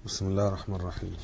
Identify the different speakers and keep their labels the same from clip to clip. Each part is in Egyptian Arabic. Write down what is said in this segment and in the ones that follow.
Speaker 1: بسم الله الرحمن الرحيم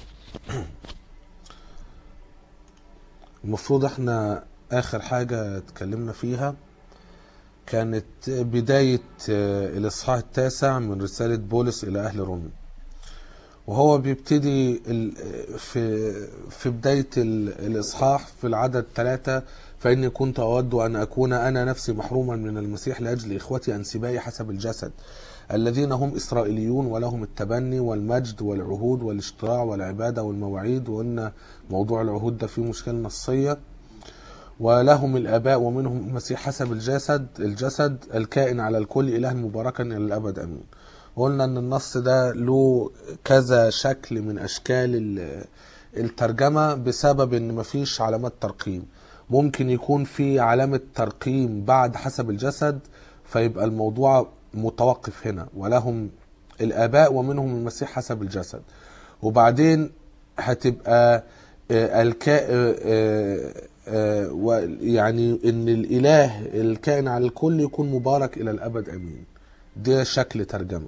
Speaker 1: المفروض احنا اخر حاجة اتكلمنا فيها كانت بداية آه، الاصحاح التاسع من رسالة بولس الى اهل رومي وهو بيبتدي ال- في في بداية ال- الإصحاح في العدد ثلاثة فإني كنت أود أن أكون أنا نفسي محروما من المسيح لأجل إخوتي أنسبائي حسب الجسد الذين هم إسرائيليون ولهم التبني والمجد والعهود والاشتراع والعبادة والمواعيد وقلنا موضوع العهود ده فيه مشكلة نصية ولهم الآباء ومنهم المسيح حسب الجسد الجسد الكائن على الكل إله مباركا إلى الأبد أمين قلنا ان النص ده له كذا شكل من اشكال ال- الترجمة بسبب ان مفيش علامات ترقيم ممكن يكون في علامة ترقيم بعد حسب الجسد فيبقى الموضوع متوقف هنا ولهم الآباء ومنهم المسيح حسب الجسد وبعدين هتبقى آه، الكا آه، آه، آه، و- يعني ان الاله الكائن على الكل يكون مبارك الى الابد امين ده شكل ترجمه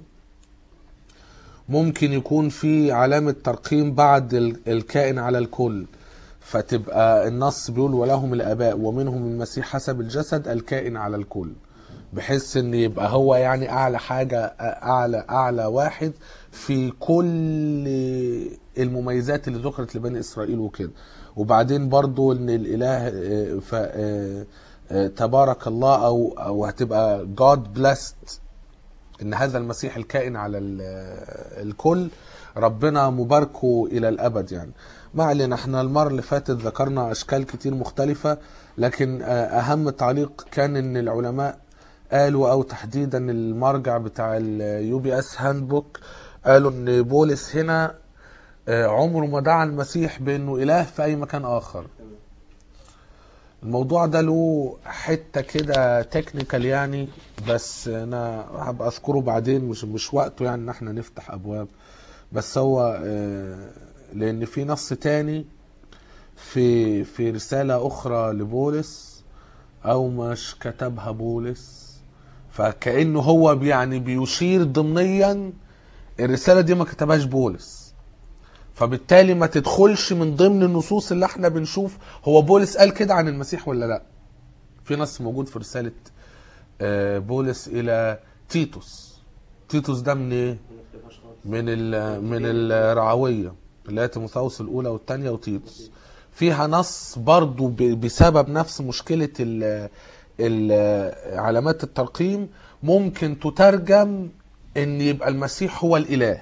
Speaker 1: ممكن يكون في علامة ترقيم بعد ال- الكائن على الكل فتبقى النص بيقول ولهم الآباء ومنهم المسيح حسب الجسد الكائن على الكل بحيث ان يبقى هو يعني اعلى حاجة اعلى اعلى واحد في كل المميزات اللي ذكرت لبني اسرائيل وكده وبعدين برضو ان الاله آه، ف آه، آه، تبارك الله او او هتبقى God blessed ان هذا المسيح الكائن على ال- الكل ربنا مباركه الى الابد يعني ما علينا احنا المره اللي فاتت ذكرنا اشكال كتير مختلفه لكن آه، اهم تعليق كان ان العلماء قالوا او تحديدا المرجع بتاع اليو بي اس هاند بوك قالوا ان بولس هنا آه، عمره ما دعا المسيح بانه اله في اي مكان اخر الموضوع ده له حته كده تكنيكال يعني بس انا هبقى اذكره بعدين مش مش وقته يعني ان احنا نفتح ابواب بس هو آه، لان في نص تاني في في رساله اخرى لبولس او مش كتبها بولس فكانه هو يعني بيشير ضمنيا الرساله دي ما كتبهاش بولس فبالتالي ما تدخلش من ضمن النصوص اللي احنا بنشوف هو بولس قال كده عن المسيح ولا لا في نص موجود في رسالة آه، بولس إلى تيتوس تيتوس ده من ايه؟ من ال من الرعوية اللي هي تيموثاوس الأولى والثانية وتيتوس فيها نص برضو ب- بسبب نفس مشكلة ال ال علامات الترقيم ممكن تترجم ان يبقى المسيح هو الإله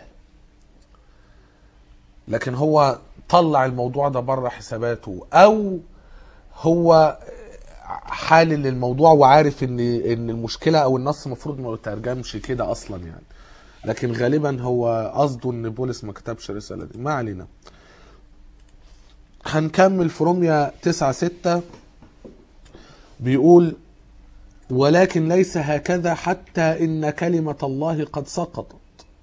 Speaker 1: لكن هو طلع الموضوع ده بره حساباته او هو حالل الموضوع وعارف ان ان المشكله او النص المفروض ما يترجمش كده اصلا يعني لكن غالبا هو قصده ان بولس ما كتبش الرساله دي ما علينا هنكمل في روميا 9 6 بيقول ولكن ليس هكذا حتى ان كلمه الله قد سقطت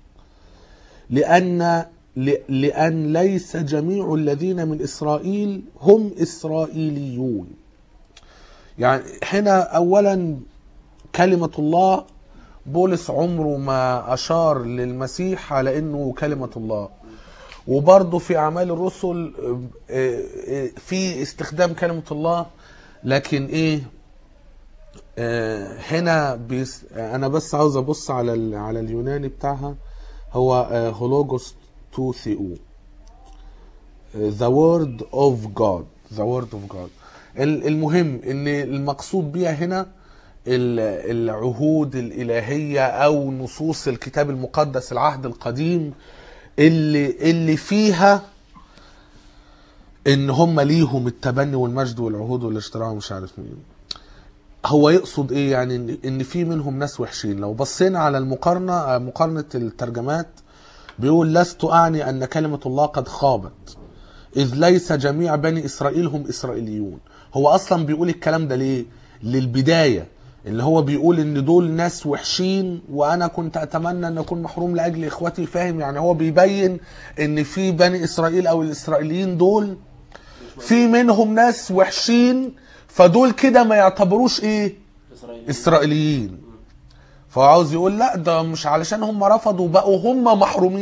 Speaker 1: لأن ل- لأن ليس جميع الذين من إسرائيل هم إسرائيليون يعني هنا أولا كلمة الله بولس عمره ما أشار للمسيح على أنه كلمة الله وبرضه في أعمال الرسل آه، آه، في استخدام كلمة الله لكن إيه آه، هنا بيس انا بس عاوز ابص على ال... على اليوناني بتاعها هو هولوجوس تو ثيو ذا وورد اوف جاد ذا وورد اوف جاد المهم ان المقصود بيها هنا ال- العهود الالهيه او نصوص الكتاب المقدس العهد القديم اللي اللي فيها ان هم ليهم التبني والمجد والعهود والاشتراع ومش عارف مين هو يقصد ايه يعني ان ان في منهم ناس وحشين لو بصينا على المقارنه آه، مقارنه الترجمات بيقول لست اعني ان كلمه الله قد خابت اذ ليس جميع بني اسرائيل هم اسرائيليون هو اصلا بيقول الكلام ده ليه للبدايه اللي هو بيقول ان دول ناس وحشين وانا كنت اتمنى ان اكون محروم لاجل اخوتي فاهم يعني هو بيبين ان في بني اسرائيل او الاسرائيليين دول في منهم ناس وحشين فدول كده ما يعتبروش ايه
Speaker 2: اسرائيل
Speaker 1: اسرائيليين فهو عاوز يقول لا ده مش علشان هم رفضوا بقوا هم محرومين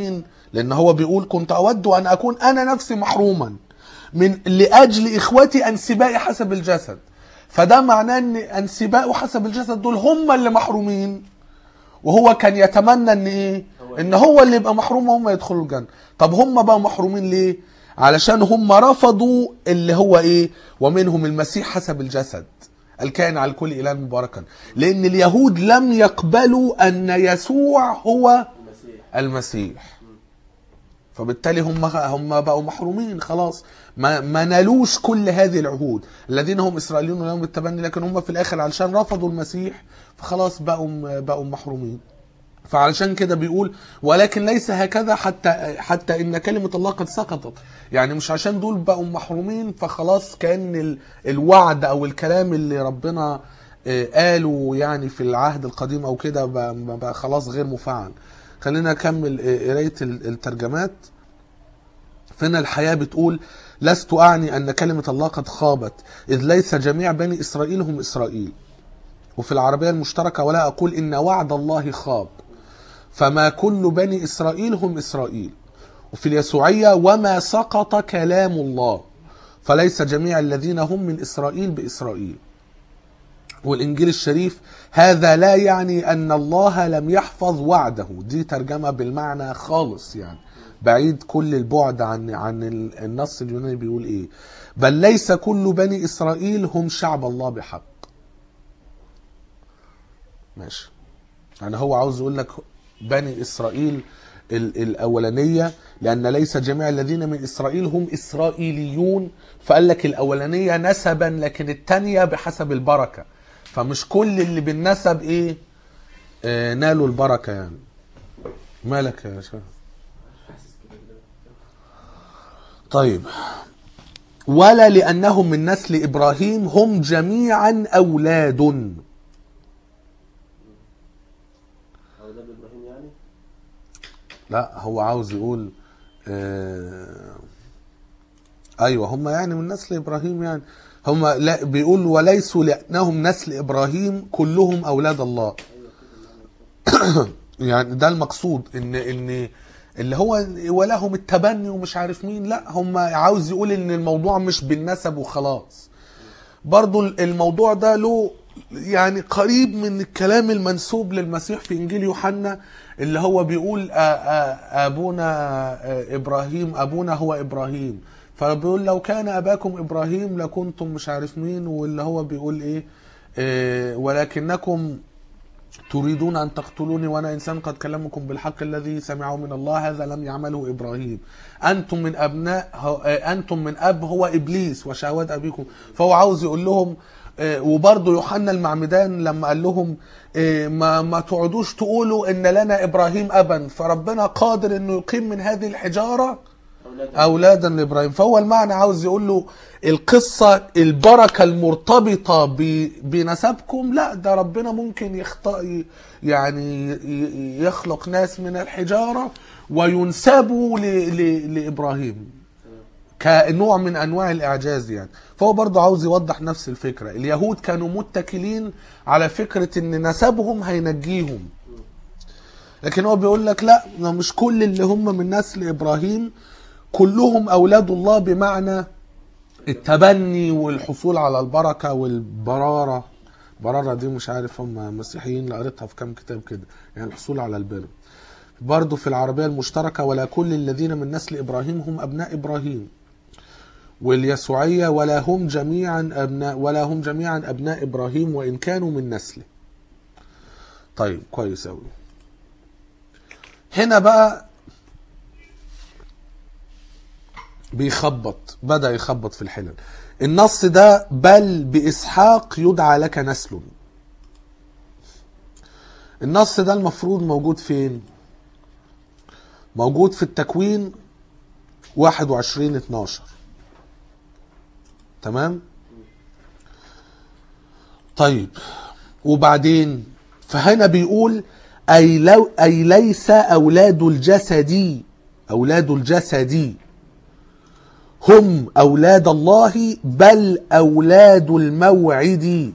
Speaker 1: لان هو بيقول كنت اود ان اكون انا نفسي محروما من لاجل اخوتي انسبائي حسب الجسد فده معناه ان انسبائه حسب الجسد دول هم اللي محرومين وهو كان يتمنى ان ايه ان هو اللي يبقى محروم وهم يدخلوا الجنه طب هم بقى محرومين ليه علشان هم رفضوا اللي هو ايه ومنهم المسيح حسب الجسد الكائن على الكل اله مباركا لان اليهود لم يقبلوا ان يسوع هو
Speaker 2: المسيح
Speaker 1: المسيح فبالتالي هم هم بقوا محرومين خلاص ما ما نالوش كل هذه العهود الذين هم اسرائيليون لهم التبني لكن هم في الاخر علشان رفضوا المسيح فخلاص بقوا بقوا محرومين فعلشان كده بيقول ولكن ليس هكذا حتى حتى ان كلمه الله قد سقطت يعني مش عشان دول بقوا محرومين فخلاص كان ال- الوعد او الكلام اللي ربنا آه، قاله يعني في العهد القديم او كده بقى, بقى خلاص غير مفعل خلينا نكمل آه، قرايه ال- الترجمات فهنا الحياة بتقول لست أعني أن كلمة الله قد خابت إذ ليس جميع بني إسرائيل هم إسرائيل وفي العربية المشتركة ولا أقول إن وعد الله خاب فما كل بني إسرائيل هم إسرائيل وفي اليسوعية وما سقط كلام الله فليس جميع الذين هم من إسرائيل بإسرائيل والإنجيل الشريف هذا لا يعني أن الله لم يحفظ وعده دي ترجمة بالمعنى خالص يعني بعيد كل البعد عن عن ال- النص اليوناني بيقول ايه بل ليس كل بني اسرائيل هم شعب الله بحق ماشي يعني هو عاوز يقول لك بني اسرائيل ال- الاولانيه لان ليس جميع الذين من اسرائيل هم اسرائيليون فقال لك الاولانيه نسبا لكن الثانيه بحسب البركه فمش كل اللي بالنسب ايه آه نالوا البركه يعني مالك يا شيخ
Speaker 2: حاسس كده كده.
Speaker 1: طيب ولا لأنهم من نسل إبراهيم هم جميعا أولاد
Speaker 2: او ده ابراهيم يعني
Speaker 1: لا هو عاوز يقول آه أيوة هم يعني من نسل إبراهيم يعني هم لا بيقول وليسوا لأنهم نسل إبراهيم كلهم أولاد الله يعني ده المقصود ان ان اللي هو ولهم التبني ومش عارف مين لا هم عاوز يقول ان الموضوع مش بالنسب وخلاص برضو الموضوع ده له يعني قريب من الكلام المنسوب للمسيح في انجيل يوحنا اللي هو بيقول آ- آ- ابونا آ، ابراهيم ابونا هو ابراهيم فبيقول لو كان اباكم ابراهيم لكنتم مش عارف مين واللي هو بيقول ايه آه، ولكنكم تريدون أن تقتلوني وأنا إنسان قد كلمكم بالحق الذي سمعه من الله هذا لم يعمله إبراهيم أنتم من أبناء هو- آه، أنتم من أب هو إبليس وشهوات أبيكم فهو عاوز يقول لهم آه، وبرضه يوحنا المعمدان لما قال لهم آه، ما ما تقعدوش تقولوا ان لنا ابراهيم ابا فربنا قادر انه يقيم من هذه الحجاره
Speaker 2: اولاد
Speaker 1: اولادا لابراهيم فهو المعنى عاوز يقول له القصه البركه المرتبطه ب- بنسبكم لا ده ربنا ممكن يخطأ يعني ي- يخلق ناس من الحجاره وينسبوا ل- ل- لابراهيم كنوع من انواع الاعجاز يعني فهو برضه عاوز يوضح نفس الفكره اليهود كانوا متكلين على فكره ان نسبهم هينجيهم لكن هو بيقول لك لا ده مش كل اللي هم من نسل ابراهيم كلهم اولاد الله بمعنى التبني والحصول على البركه والبراره براره دي مش عارف هم مسيحيين اللي قريتها في كام كتاب كده يعني الحصول على البر برضه في العربيه المشتركه ولا كل الذين من نسل ابراهيم هم ابناء ابراهيم واليسوعيه ولا هم جميعا ابناء ولا هم جميعا ابناء ابراهيم وان كانوا من نسله طيب كويس قوي هنا بقى بيخبط بدأ يخبط في الحلل النص ده بل بإسحاق يدعى لك نسل النص ده المفروض موجود فين موجود في التكوين 21 12 تمام طيب وبعدين فهنا بيقول أي, لو أي ليس أولاد الجسد أولاد الجسد هم أولاد الله بل أولاد الموعد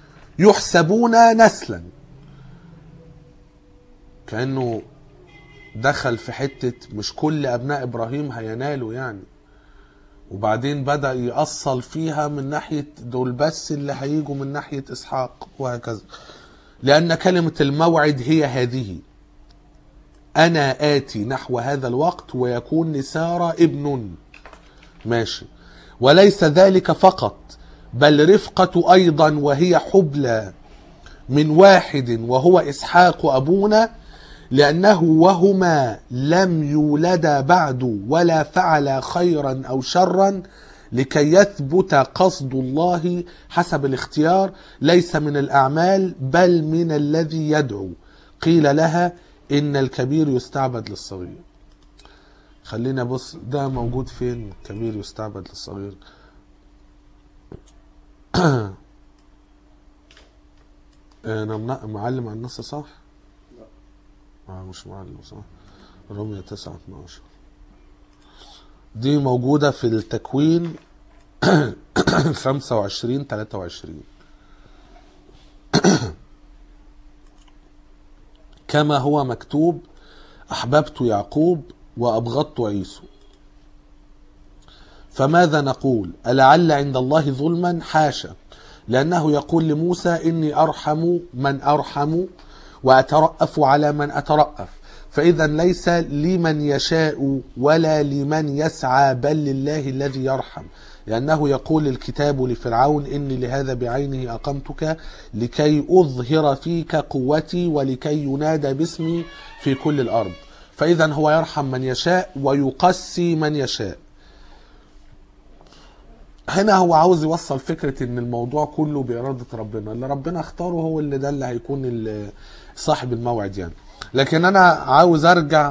Speaker 1: يحسبون نسلا كأنه دخل في حتة مش كل أبناء إبراهيم هينالوا يعني وبعدين بدأ يأصل فيها من ناحية دول بس اللي هيجوا من ناحية إسحاق وهكذا لأن كلمة الموعد هي هذه أنا آتي نحو هذا الوقت ويكون لسارة ابن ماشي وليس ذلك فقط بل رفقة أيضا وهي حبلى من واحد وهو إسحاق أبونا لأنه وهما لم يولدا بعد ولا فعلا خيرا أو شرا لكي يثبت قصد الله حسب الاختيار ليس من الأعمال بل من الذي يدعو قيل لها إن الكبير يستعبد للصغير خلينا بص ده موجود فين الكبير يستعبد للصغير انا منا- معلم على النص صح؟
Speaker 2: لا.
Speaker 1: اه مش معلم صح رمية 9 12 دي موجودة في التكوين 25 23 كما هو مكتوب أحببت يعقوب وأبغضت عيسو فماذا نقول ألعل عند الله ظلما حاشا لأنه يقول لموسى إني أرحم من أرحم وأترأف على من أترأف فإذا ليس لمن يشاء ولا لمن يسعى بل لله الذي يرحم لأنه يقول الكتاب لفرعون إني لهذا بعينه أقمتك لكي أظهر فيك قوتي ولكي ينادى باسمي في كل الأرض فإذا هو يرحم من يشاء ويقسي من يشاء هنا هو عاوز يوصل فكرة ان الموضوع كله بإرادة ربنا اللي ربنا اختاره هو اللي ده اللي هيكون ال- صاحب الموعد يعني لكن انا عاوز ارجع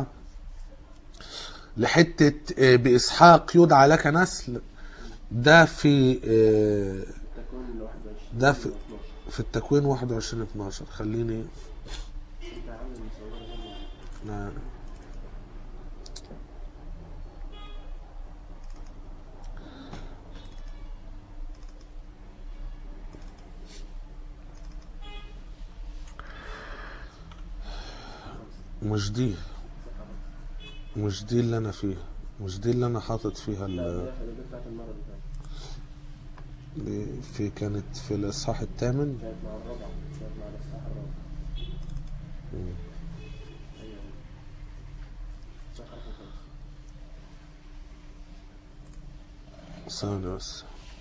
Speaker 1: لحتة آه، بإسحاق يدعى لك نسل ده في آه،
Speaker 2: التكوين ال 21
Speaker 1: ده في-
Speaker 2: 12.
Speaker 1: في التكوين 21 12 خليني
Speaker 2: انت عامل مصورة هنا.
Speaker 1: أنا- مش دي مش دي اللي انا فيها مش دي اللي انا حاطط فيها
Speaker 2: لا
Speaker 1: ال-
Speaker 2: دي دي بتاعت المرة اللي فاتت
Speaker 1: في كانت في الاصحاح الثامن
Speaker 2: كانت مع الرابعة كانت مع الإصحاح الرابع أيوة صح رقم خمسة
Speaker 1: ثانية بس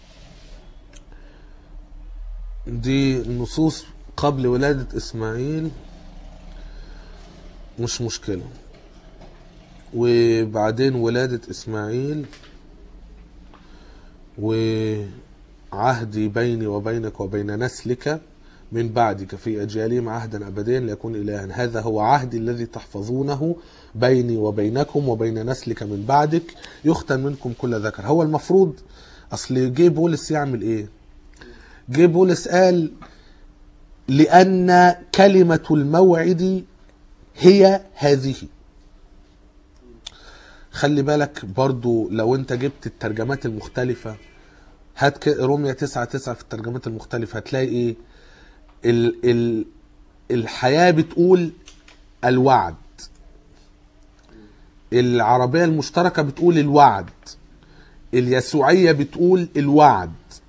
Speaker 1: دي النصوص قبل ولادة إسماعيل مش مشكلة وبعدين ولادة إسماعيل وعهدي بيني وبينك وبين نسلك من بعدك في أجيالهم عهدا أبديا ليكون إلها هذا هو عهدي الذي تحفظونه بيني وبينكم وبين نسلك من بعدك يختن منكم كل ذكر هو المفروض أصل جه بولس يعمل إيه جه بولس قال لأن كلمة الموعد هي هذه خلي بالك برضو لو انت جبت الترجمات المختلفة هات ك- رومية تسعة تسعة في الترجمات المختلفة هتلاقي ايه ال ال الحياة بتقول الوعد العربية المشتركة بتقول الوعد اليسوعية بتقول الوعد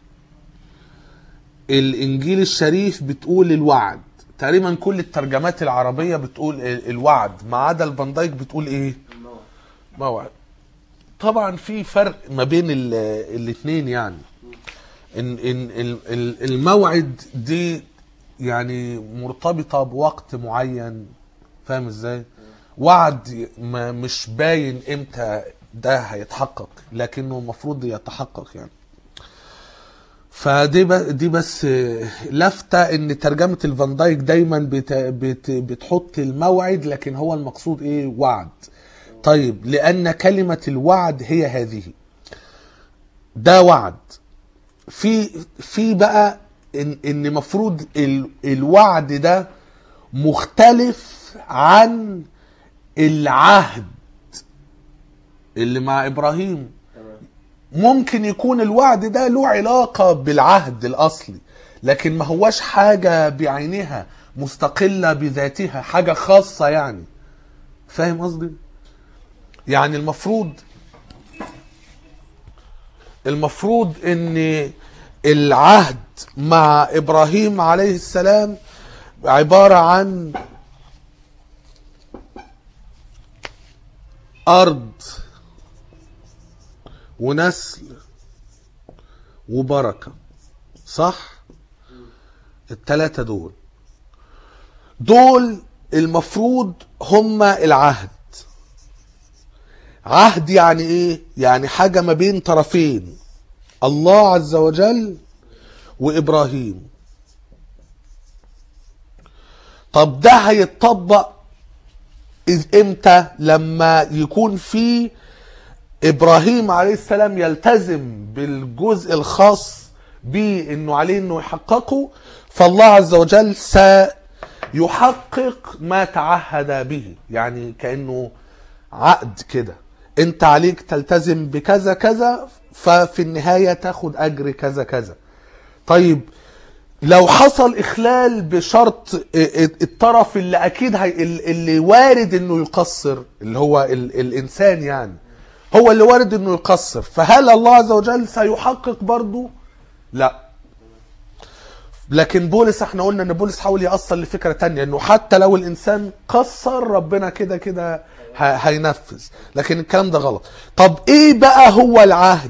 Speaker 1: الانجيل الشريف بتقول الوعد تقريبا كل الترجمات العربية بتقول ال- الوعد ما عدا الفان دايك بتقول ايه
Speaker 2: الموعد
Speaker 1: موعد طبعا في فرق ما بين ال- الاثنين يعني ان ان ال- ال- الموعد دي يعني مرتبطة بوقت معين فاهم ازاي وعد ما مش باين امتى ده هيتحقق لكنه المفروض يتحقق يعني فدي ب- دي بس لفتة ان ترجمة الفان دايك دايما بت بت بتحط الموعد لكن هو المقصود ايه وعد طيب لان كلمة الوعد هي هذه ده وعد في في بقى ان ان مفروض ال الوعد ده مختلف عن العهد اللي مع ابراهيم
Speaker 2: تمام
Speaker 1: ممكن يكون الوعد ده له علاقة بالعهد الأصلي لكن ما هوش حاجة بعينها مستقلة بذاتها حاجة خاصة يعني فاهم قصدي يعني المفروض المفروض ان العهد مع ابراهيم عليه السلام عبارة عن ارض ونسل وبركة صح التلاتة دول دول المفروض هما العهد عهد يعني ايه يعني حاجة ما بين طرفين الله عز وجل وابراهيم طب ده هيتطبق إذ- امتى لما يكون في ابراهيم عليه السلام يلتزم بالجزء الخاص به انه عليه انه يحققه فالله عز وجل سيحقق ما تعهد به يعني كانه عقد كده انت عليك تلتزم بكذا كذا ففي النهايه تاخد اجر كذا كذا طيب لو حصل اخلال بشرط الطرف اللي اكيد هي اللي وارد انه يقصر اللي هو ال الانسان يعني هو اللي وارد انه يقصر فهل الله عز وجل سيحقق برضه لا لكن بولس احنا قلنا ان بولس حاول يأصل لفكرة تانية انه حتى لو الانسان قصر ربنا كده كده ه- هينفذ لكن الكلام ده غلط طب ايه بقى هو العهد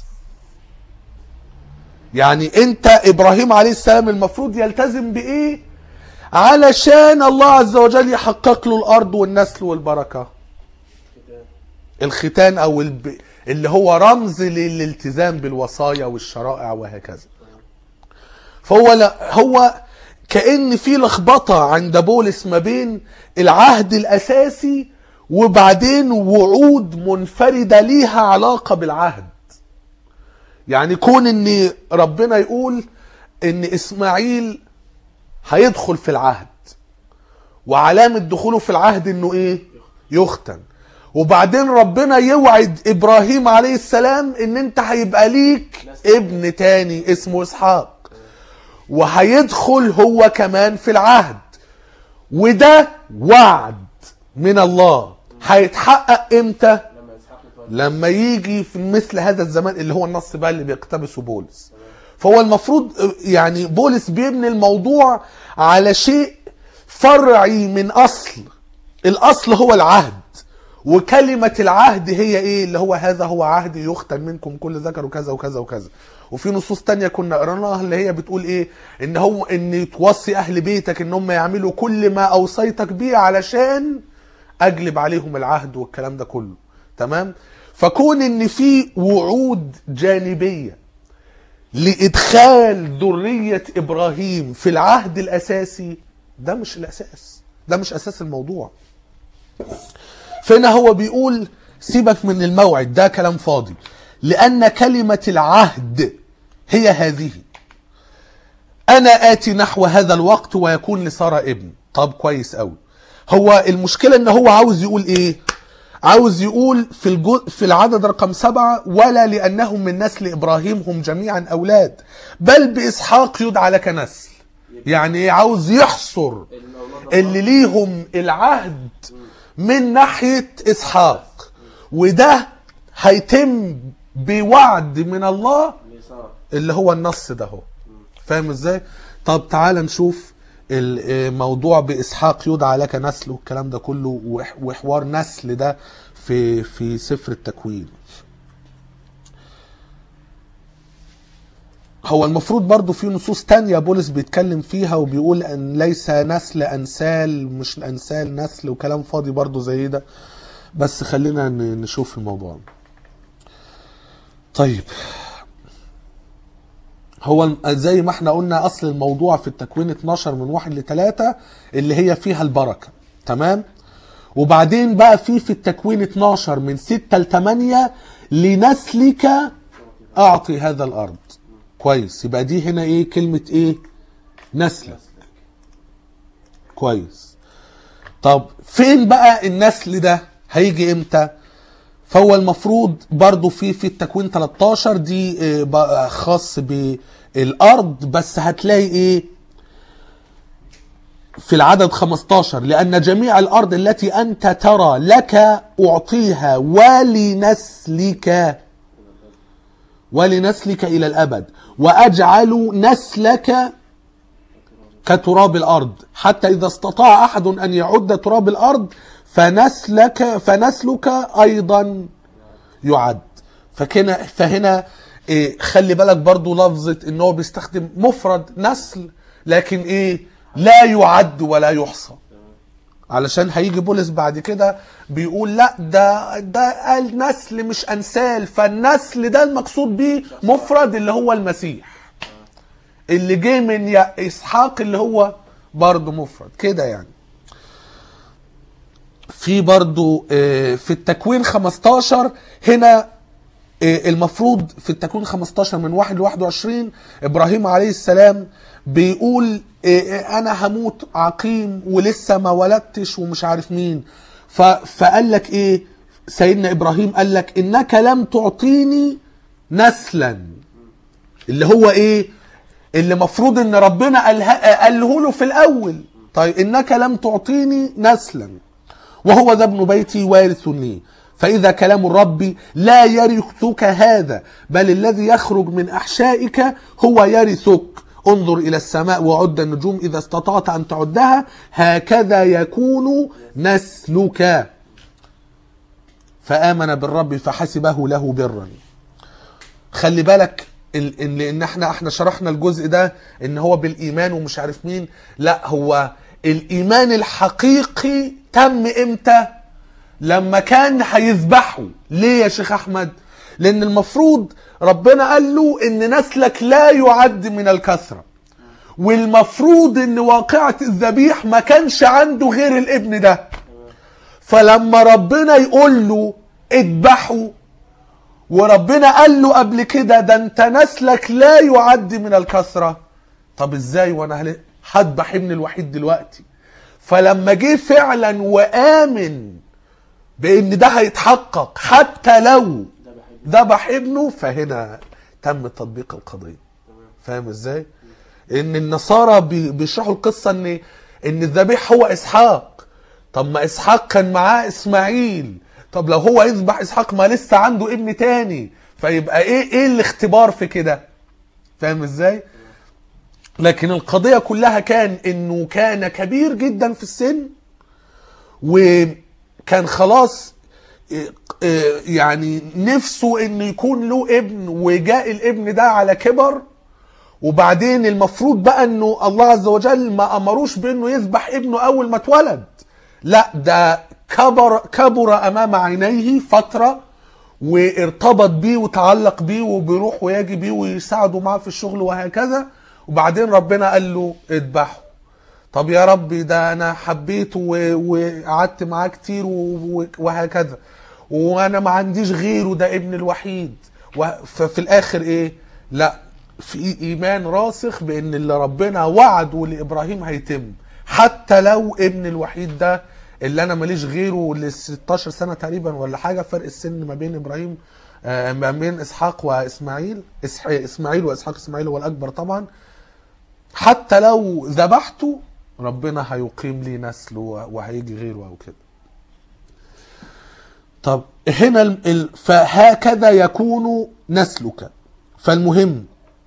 Speaker 1: يعني انت ابراهيم عليه السلام المفروض يلتزم بايه علشان الله عز وجل يحقق له الارض والنسل والبركه
Speaker 2: كتاب
Speaker 1: الختان او الب... اللي هو رمز للالتزام بالوصايا والشرائع وهكذا فهو لا هو كأن في لخبطة عند بولس ما بين العهد الأساسي وبعدين وعود منفردة ليها علاقة بالعهد يعني كون ان ربنا يقول ان اسماعيل هيدخل في العهد وعلامة دخوله في العهد انه ايه يختن وبعدين ربنا يوعد ابراهيم عليه السلام ان انت هيبقى ليك ابن تاني اسمه اسحاق وهيدخل هو كمان في العهد وده وعد من الله هيتحقق امتى
Speaker 2: لما اسحاق يتولد
Speaker 1: لما يجي في مثل هذا الزمان اللي هو النص بقى اللي بيقتبسه بولس فهو المفروض يعني بولس بيبني الموضوع على شيء فرعي من اصل الاصل هو العهد وكلمة العهد هي ايه اللي هو هذا هو عهد يختن منكم كل ذكر وكذا وكذا وكذا وفي نصوص تانية كنا قرأناها اللي هي بتقول ايه ان هو ان توصي اهل بيتك ان هم يعملوا كل ما اوصيتك بيه علشان اجلب عليهم العهد والكلام ده كله تمام فكون ان في وعود جانبيه لادخال ذريه ابراهيم في العهد الاساسي ده مش الاساس ده مش اساس الموضوع فهنا هو بيقول سيبك من الموعد ده كلام فاضي لان كلمه العهد هي هذه انا اتي نحو هذا الوقت ويكون لساره ابن طب كويس قوي هو المشكله ان هو عاوز يقول ايه عاوز يقول في الجو في العدد رقم سبعة ولا لأنهم من نسل إبراهيم هم جميعا أولاد بل بإسحاق يدعى لك نسل يعني إيه عاوز يحصر
Speaker 2: المولود ده
Speaker 1: اللي ليهم العهد من ناحية إسحاق وده هيتم بوعد من الله
Speaker 2: اليسار
Speaker 1: اللي هو النص ده هو فاهم ازاي طب تعال نشوف الموضوع باسحاق يدعى لك نسل والكلام ده كله وح- وحوار نسل ده في في سفر التكوين هو المفروض برضو في نصوص تانية بولس بيتكلم فيها وبيقول ان ليس نسل انسال مش انسال نسل وكلام فاضي برضو زي ده بس خلينا ن- نشوف الموضوع طيب هو الم- زي ما احنا قلنا اصل الموضوع في التكوين 12 من 1 ل 3 اللي هي فيها البركه تمام وبعدين بقى في في التكوين 12 من 6 ل 8 لنسلك اعطي هذا الارض كويس يبقى دي هنا ايه كلمه ايه نسلك كويس طب فين بقى النسل ده هيجي امتى فهو المفروض برضو في في التكوين 13 دي آه، بقى خاص بالارض بس هتلاقي ايه في العدد 15 لأن جميع الأرض التي أنت ترى لك أعطيها ولنسلك ولنسلك إلى الأبد وأجعل نسلك كتراب الأرض حتى إذا استطاع أحد أن يعد تراب الأرض فنسلك فنسلك أيضا يعد فكنا فهنا إيه خلي بالك برضو لفظة ان هو بيستخدم مفرد نسل لكن ايه لا يعد ولا يحصى علشان هيجي بولس بعد كده بيقول لا ده ده قال نسل مش انسال فالنسل ده المقصود بيه مفرد اللي هو المسيح اللي جه من يا- اسحاق اللي هو برضه مفرد كده يعني في برضو آه، في التكوين 15 هنا آه، المفروض في التكوين 15 من 1 ل 21 ابراهيم عليه السلام بيقول آه، آه، انا هموت عقيم ولسه ما ولدتش ومش عارف مين ف- فقال لك ايه سيدنا ابراهيم قال لك انك لم تعطيني نسلا اللي هو ايه اللي مفروض ان ربنا قالها- قاله له في الاول طيب انك لم تعطيني نسلا وهو ذا ابن بيتي وارث لي فإذا كلام الرب لا يرثك هذا بل الذي يخرج من أحشائك هو يرثك انظر إلى السماء وعد النجوم إذا استطعت أن تعدها هكذا يكون نسلك فآمن بالرب فحسبه له برا خلي بالك ال- ان لان احنا احنا شرحنا الجزء ده ان هو بالايمان ومش عارف مين لا هو الايمان الحقيقي تم امتى لما كان هيذبحه ليه يا شيخ احمد لان المفروض ربنا قال له ان نسلك لا يعد من الكثره والمفروض ان واقعه الذبيح ما كانش عنده غير الابن ده فلما ربنا يقول له اذبحه وربنا قال له قبل كده ده انت نسلك لا يعد من الكثرة طب ازاي وانا هل- هذبح ابني الوحيد دلوقتي فلما جه فعلا وآمن بان ده هيتحقق حتى لو ذبح ابنه فهنا تم تطبيق القضية فاهم ازاي ان النصارى بي- بيشرحوا القصة ان ان الذبيح هو اسحاق طب ما اسحاق كان معاه اسماعيل طب لو هو يذبح اسحاق ما لسه عنده ابن تاني فيبقى ايه ايه الاختبار في كده فاهم ازاي لكن القضية كلها كان انه كان كبير جدا في السن وكان خلاص إيه، إيه، يعني نفسه انه يكون له ابن وجاء الابن ده على كبر وبعدين المفروض بقى انه الله عز وجل ما امروش بانه يذبح ابنه اول ما اتولد لا ده كبر كبر امام عينيه فتره وارتبط بيه وتعلق بيه وبيروح ويجي بيه ويساعده معاه في الشغل وهكذا وبعدين ربنا قال له اذبحه طب يا ربي ده انا حبيته و- وقعدت معاه كتير و- و- وهكذا وانا ما عنديش غيره ده ابن الوحيد و- ففي الاخر ايه لا في ايمان راسخ بان اللي ربنا وعده لابراهيم هيتم حتى لو ابن الوحيد ده اللي انا ماليش غيره ل 16 سنه تقريبا ولا حاجه فرق السن ما بين ابراهيم آه، ما بين اسحاق واسماعيل إسح- اسماعيل واسحاق اسماعيل هو الاكبر طبعا حتى لو ذبحته ربنا هيقيم لي نسل و- وهيجي غيره او كده طب هنا ال- ال- فهكذا يكون نسلك فالمهم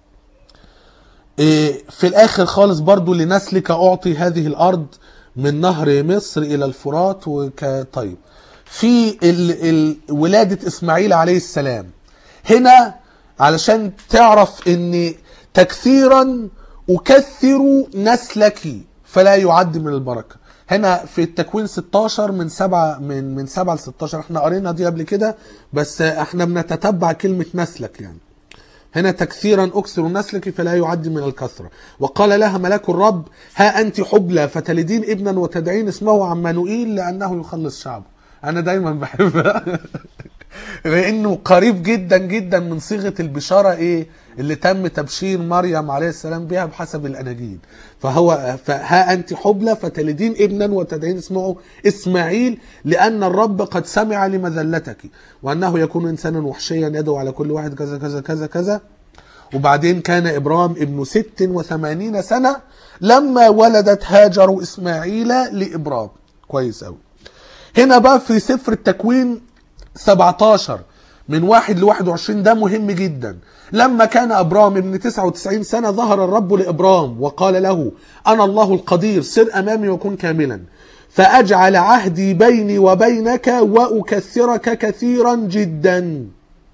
Speaker 1: إيه، في الاخر خالص برضو لنسلك اعطي هذه الارض من نهر مصر الى الفرات وك طيب في ال... ال... ولاده اسماعيل عليه السلام هنا علشان تعرف ان تكثيرا اكثر نسلك فلا يعد من البركه هنا في التكوين 16 من 7 من من 7 ل 16 احنا قرينا دي قبل كده بس احنا بنتتبع كلمه نسلك يعني هنا تكثيرا أكثر نسلك فلا يعد من الكثرة وقال لها ملاك الرب ها أنت حبلى فتلدين ابنا وتدعين اسمه عمانوئيل لأنه يخلص شعبه أنا دايما بحبها لأنه قريب جدا جدا من صيغة البشارة إيه اللي تم تبشير مريم عليه السلام بها بحسب الأناجيل فهو فها أنت حبلى فتلدين ابنا وتدعين اسمه إسماعيل لأن الرب قد سمع لمذلتك وأنه يكون إنسانا وحشيا يدعو على كل واحد كذا كذا كذا كذا وبعدين كان إبرام ابن ست وثمانين سنة لما ولدت هاجر إسماعيل لإبرام كويس أوي هنا بقى في سفر التكوين 17 من 1 ل 21 ده مهم جدا لما كان ابرام ابن 99 سنه ظهر الرب لابرام وقال له انا الله القدير سر امامي وكن كاملا فاجعل عهدي بيني وبينك واكثرك كثيرا جدا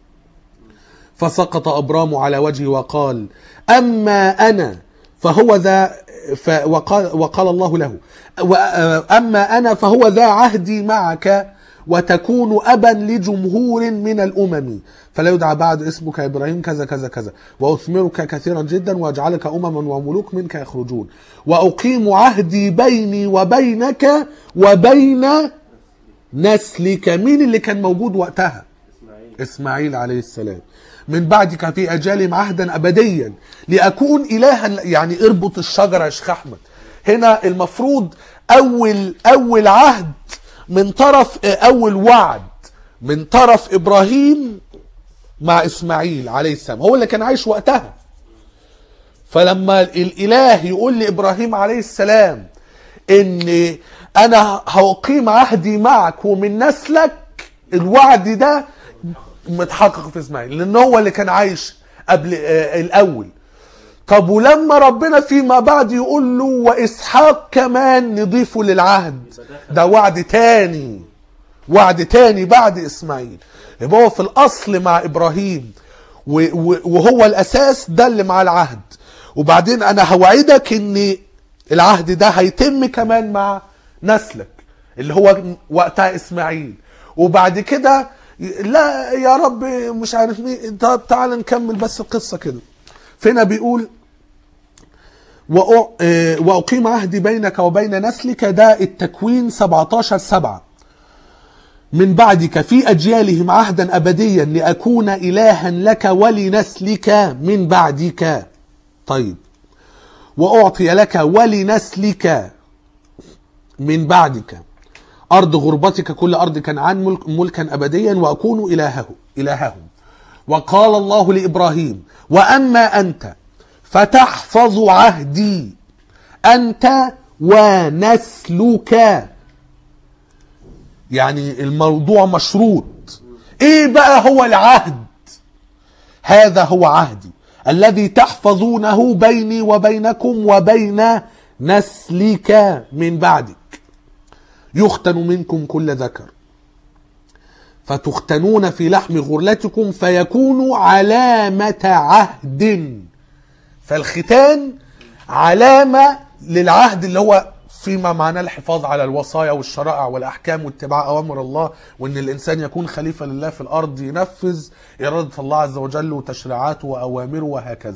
Speaker 1: فسقط ابرام على وجهه وقال اما انا فهو ذا ف وقال, وقال الله له و- اما انا فهو ذا عهدي معك وتكون ابا لجمهور من الامم فلا يدعى بعد اسمك ابراهيم كذا كذا كذا واثمرك كثيرا جدا واجعلك امما وملوك منك يخرجون واقيم عهدي بيني وبينك وبين نسلك مين اللي كان موجود وقتها
Speaker 2: اسماعيل
Speaker 1: اسماعيل عليه السلام من بعدك في اجالهم عهدا ابديا لاكون الها يعني اربط الشجره يا شيخ احمد هنا المفروض اول اول عهد من طرف اول وعد من طرف ابراهيم مع اسماعيل عليه السلام هو اللي كان عايش وقتها فلما الاله يقول لابراهيم عليه السلام ان انا هقيم عهدي معك ومن نسلك الوعد ده متحقق في اسماعيل لان هو اللي كان عايش قبل آه، الاول طب ولما ربنا فيما بعد يقول له واسحاق كمان نضيفه للعهد ده وعد تاني وعد تاني بعد اسماعيل يبقى هو في الاصل مع ابراهيم و- و- وهو الاساس ده اللي مع العهد وبعدين انا هوعدك ان العهد ده هيتم كمان مع نسلك اللي هو وقتها اسماعيل وبعد كده لا يا رب مش عارف مين طب تعال نكمل بس القصه كده فينا بيقول وأ- آه، وأقيم عهدي بينك وبين نسلك ده التكوين 17 سبعة من بعدك في أجيالهم عهدا أبديا لأكون إلها لك ولنسلك من بعدك طيب وأعطي لك ولنسلك من بعدك أرض غربتك كل أرض كنعان ملك ملكا أبديا وأكون إلهه إلههم وقال الله لإبراهيم وأما أنت فتحفظ عهدي أنت ونسلك يعني الموضوع مشروط ايه بقى هو العهد هذا هو عهدي الذي تحفظونه بيني وبينكم وبين نسلك من بعدك يختن منكم كل ذكر فتختنون في لحم غرلتكم فيكون علامة عهد فالختان علامة للعهد اللي هو فيما معناه الحفاظ على الوصايا والشرائع والأحكام واتباع أوامر الله وأن الإنسان يكون خليفة لله في الأرض ينفذ إرادة الله عز وجل وتشريعاته وأوامره وهكذا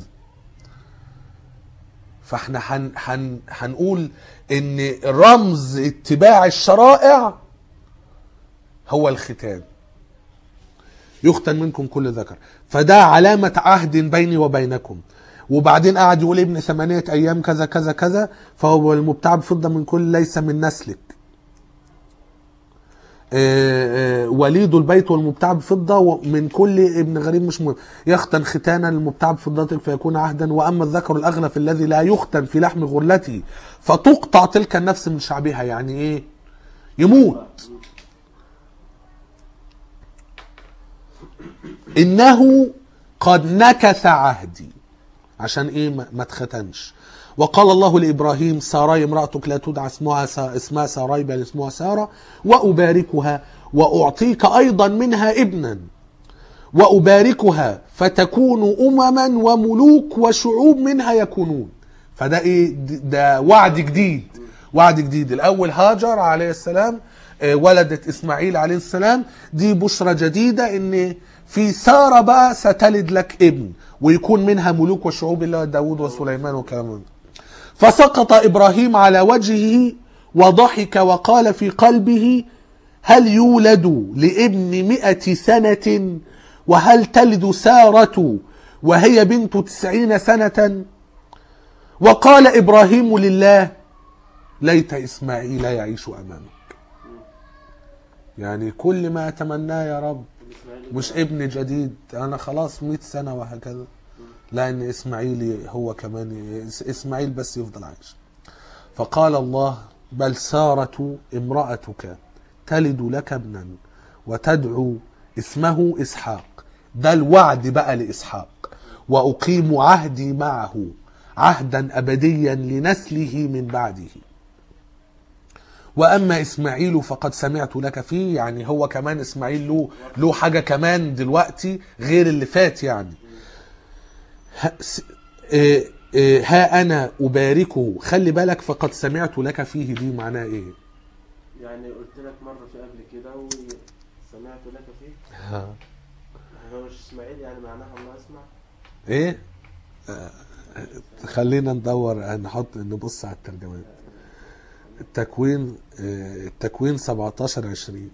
Speaker 1: فاحنا هن هن هنقول ان رمز اتباع الشرائع هو الختان يختن منكم كل ذكر فده علامة عهد بيني وبينكم وبعدين قعد يقول ابن ثمانية أيام كذا كذا كذا فهو المبتاع بفضة من كل ليس من نسلك آه، آه، وليد البيت والمبتاع بفضة من كل ابن غريب مش مهم يختن ختانا المبتاع بفضتك فيكون عهدا وأما الذكر الأغلف الذي لا يختن في لحم غرلته فتقطع تلك النفس من شعبها يعني إيه يموت إنه قد نكث عهدي عشان ايه ما ما اتختنش وقال الله لابراهيم ساراي امراتك لا تدعى اسمها سا اسمها ساراي بل اسمها ساره واباركها واعطيك ايضا منها ابنا واباركها فتكون امما وملوك وشعوب منها يكونون فده ايه د- ده وعد جديد وعد جديد الاول هاجر عليه السلام آه، ولدت اسماعيل عليه السلام دي بشرى جديده ان في ساره بقى ستلد لك ابن ويكون منها ملوك وشعوب الله داود وسليمان وكلام من ده. فسقط ابراهيم على وجهه وضحك وقال في قلبه هل يولد لابن مئة سنة وهل تلد سارة وهي بنت تسعين سنة وقال إبراهيم لله ليت إسماعيل يعيش أمامك يعني كل ما أتمناه يا رب
Speaker 2: إسماعيل
Speaker 1: مش ابن جديد أنا خلاص مئة سنة وهكذا لأن إسماعيل هو كمان إس- إسماعيل بس يفضل عايش فقال الله بل سارة امرأتك تلد لك ابنا وتدعو اسمه إسحاق ده الوعد بقى لإسحاق وأقيم عهدي معه عهدا أبديا لنسله من بعده واما اسماعيل فقد سمعت لك فيه يعني هو كمان اسماعيل له له حاجه كمان دلوقتي غير اللي فات يعني ها, س- آه، آه، ها انا اباركه خلي بالك فقد سمعت لك فيه دي معناها ايه
Speaker 2: يعني قلت لك مرة في قبل كده وسمعت لك فيه
Speaker 1: ها.
Speaker 2: هو مش اسماعيل يعني معناها الله اسمع
Speaker 1: ايه آه، خلينا ندور نحط نبص على الترجمات التكوين آه، التكوين 17 20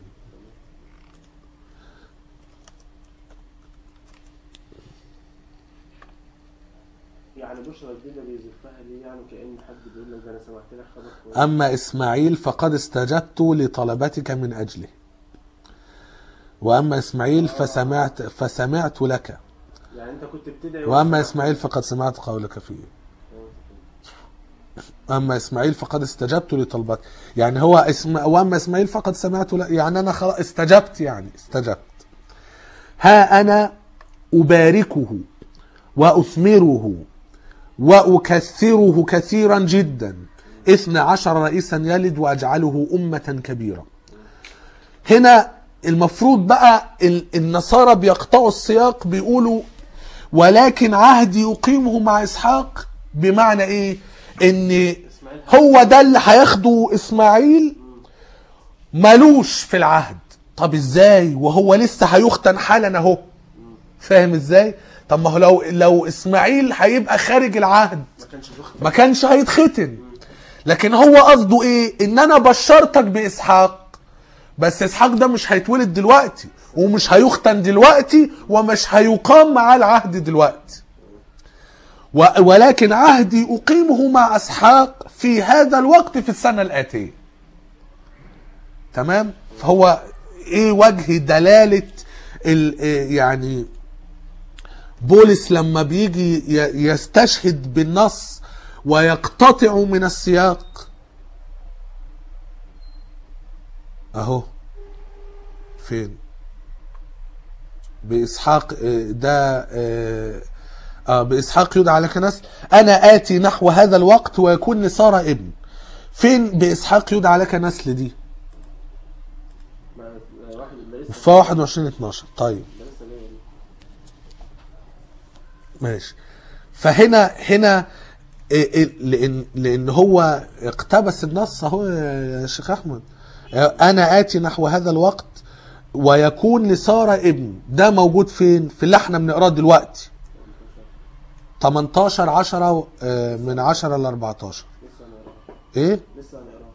Speaker 2: يعني بشرى جديدة بيزفها لي يعني كأن حد بيقول لك ده انا سمعت لك خبر كويس
Speaker 1: أما إسماعيل فقد استجبت لطلبتك من أجله وأما إسماعيل فسمعت فسمعت لك
Speaker 2: يعني انت كنت بتدعي
Speaker 1: وأما
Speaker 2: وأنت-
Speaker 1: إسماعيل فقد سمعت قولك فيه أما إسماعيل فقد استجبت لطلبتك يعني هو اسم وأما إسماعيل فقد سمعت ل... يعني أنا خلاص استجبت يعني استجبت ها أنا أباركه وأثمره وأكثره كثيرا جدا اثنى عشر رئيسا يلد وأجعله أمة كبيرة هنا المفروض بقى ال- النصارى بيقطعوا السياق بيقولوا ولكن عهدي أقيمه مع إسحاق بمعنى إيه إن
Speaker 2: اسماعيل
Speaker 1: هو ده اللي هياخده إسماعيل ملوش في العهد طب إزاي وهو لسه هيختن حالا أهو فاهم إزاي طب ما هو لو لو إسماعيل هيبقى خارج العهد
Speaker 2: ما كانش بيخطب
Speaker 1: ما كانش هيتختن لكن هو قصده ايه ان انا بشرتك باسحاق بس اسحاق ده مش هيتولد دلوقتي ومش هيختن دلوقتي ومش هيقام معاه العهد دلوقتي و- ولكن عهدي اقيمه مع اسحاق في هذا الوقت في السنه الاتيه تمام فهو ايه وجه دلاله ال- إيه يعني بولس لما بيجي ي- يستشهد بالنص ويقتطع من السياق اهو فين باسحاق آه، ده آه، اه باسحاق يدعى لك نسل انا اتي نحو هذا الوقت ويكون لساره ابن فين باسحاق يدعى لك نسل دي
Speaker 2: ما واحد ده لسه
Speaker 1: في 21 12 طيب
Speaker 2: ده لسه جاي دي.
Speaker 1: ماشي فهنا هنا إيه إيه لان لان هو اقتبس النص اهو يا شيخ احمد انا اتي نحو هذا الوقت ويكون لساره ابن ده موجود فين في اللي احنا بنقراه دلوقتي 18 10 آه، من 10 ل 14
Speaker 2: لسه هنقراها
Speaker 1: ايه
Speaker 2: لسه هنقراها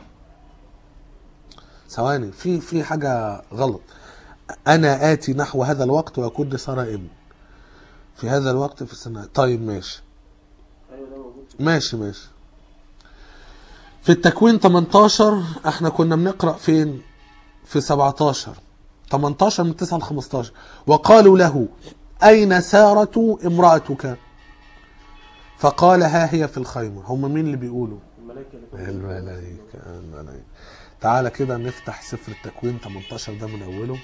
Speaker 1: ثواني في في حاجه غلط انا اتي نحو هذا الوقت ويكون لساره ابن في هذا الوقت في السنه طيب ماشي
Speaker 2: ايوه ده موجود في
Speaker 1: ماشي ماشي في التكوين 18 احنا كنا بنقرا فين في 17 18 من 9 ل 15 وقالوا له اين ساره امراتك فقال ها هي في الخيمه هم مين اللي بيقولوا
Speaker 2: الملائكة اللي كانوا
Speaker 1: الملائكه الملائكه تعالى كده نفتح سفر التكوين 18 ده من اوله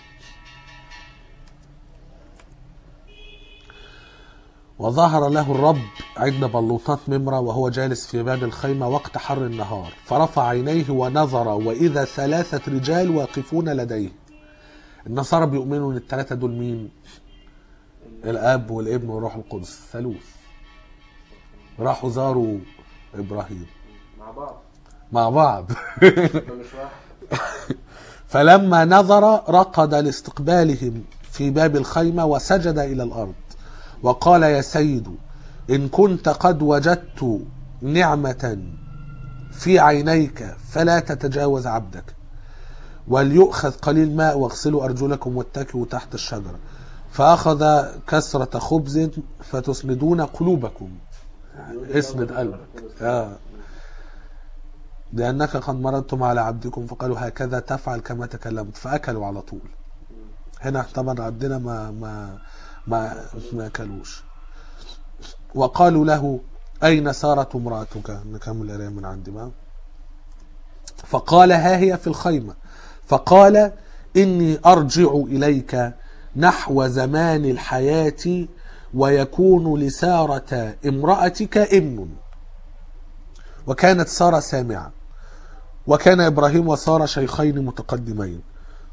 Speaker 1: وظهر له الرب عند بلوطات ممرة وهو جالس في باب الخيمة وقت حر النهار فرفع عينيه ونظر وإذا ثلاثة رجال واقفون لديه النصارى بيؤمنوا ان الثلاثة دول مين الاب والابن والروح القدس ثالوث راحوا زاروا ابراهيم
Speaker 2: مع بعض
Speaker 1: مع بعض
Speaker 2: ده مش واحد
Speaker 1: فلما نظر رقد لاستقبالهم في باب الخيمة وسجد إلى الأرض وقال يا سيد إن كنت قد وجدت نعمة في عينيك فلا تتجاوز عبدك وليؤخذ قليل ماء واغسلوا أرجلكم واتكئوا تحت الشجرة فأخذ كسرة خبز فتسندون قلوبكم اسند قلبك آه. لأنك قد مرضتم على عبدكم فقالوا هكذا تفعل كما تكلمت فأكلوا على طول هنا طبعا عندنا ما ما ما ما أكلوش وقالوا له أين سارة امرأتك نكمل الآية من عندي بقى فقال ها هي في الخيمة فقال إني أرجع إليك نحو زمان الحياة ويكون لسارة امرأتك ابن وكانت سارة سامعة وكان إبراهيم وسارة شيخين متقدمين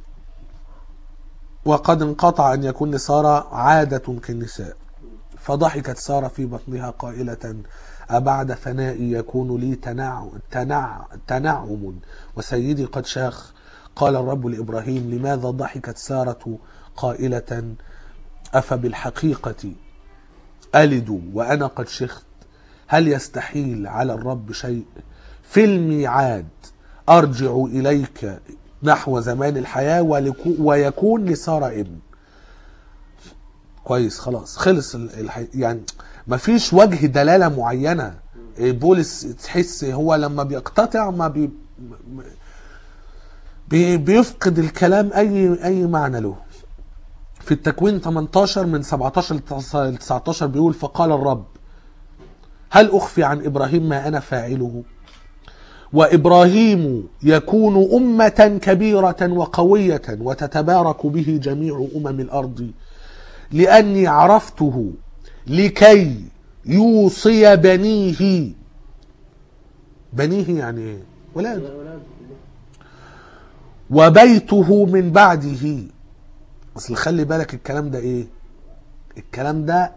Speaker 1: وقد انقطع أن يكون لسارة عادة كالنساء فضحكت سارة في بطنها قائلة أبعد فنائي يكون لي تنع... تنع... تنعم وسيدي قد شاخ قال الرب لإبراهيم لماذا ضحكت سارة قائلة أفبالحقيقة ألد وأنا قد شخت هل يستحيل على الرب شيء في الميعاد أرجع إليك نحو زمان الحياة ولكو- ويكون لسارة ابن كويس خلاص خلص ال- الح... يعني مفيش وجه دلالة معينة إيه، بولس تحس هو لما بيقتطع ما بي... م- بي... بيفقد الكلام أي أي معنى له في التكوين 18 من 17 ل 19 بيقول فقال الرب هل أخفي عن إبراهيم ما أنا فاعله وإبراهيم يكون أمة كبيرة وقوية وتتبارك به جميع أمم الأرض لأني عرفته لكي يوصي بنيه بنيه يعني ايه ولاد
Speaker 2: يا ولاد
Speaker 1: وبيته من بعده اصل خلي بالك الكلام ده ايه الكلام ده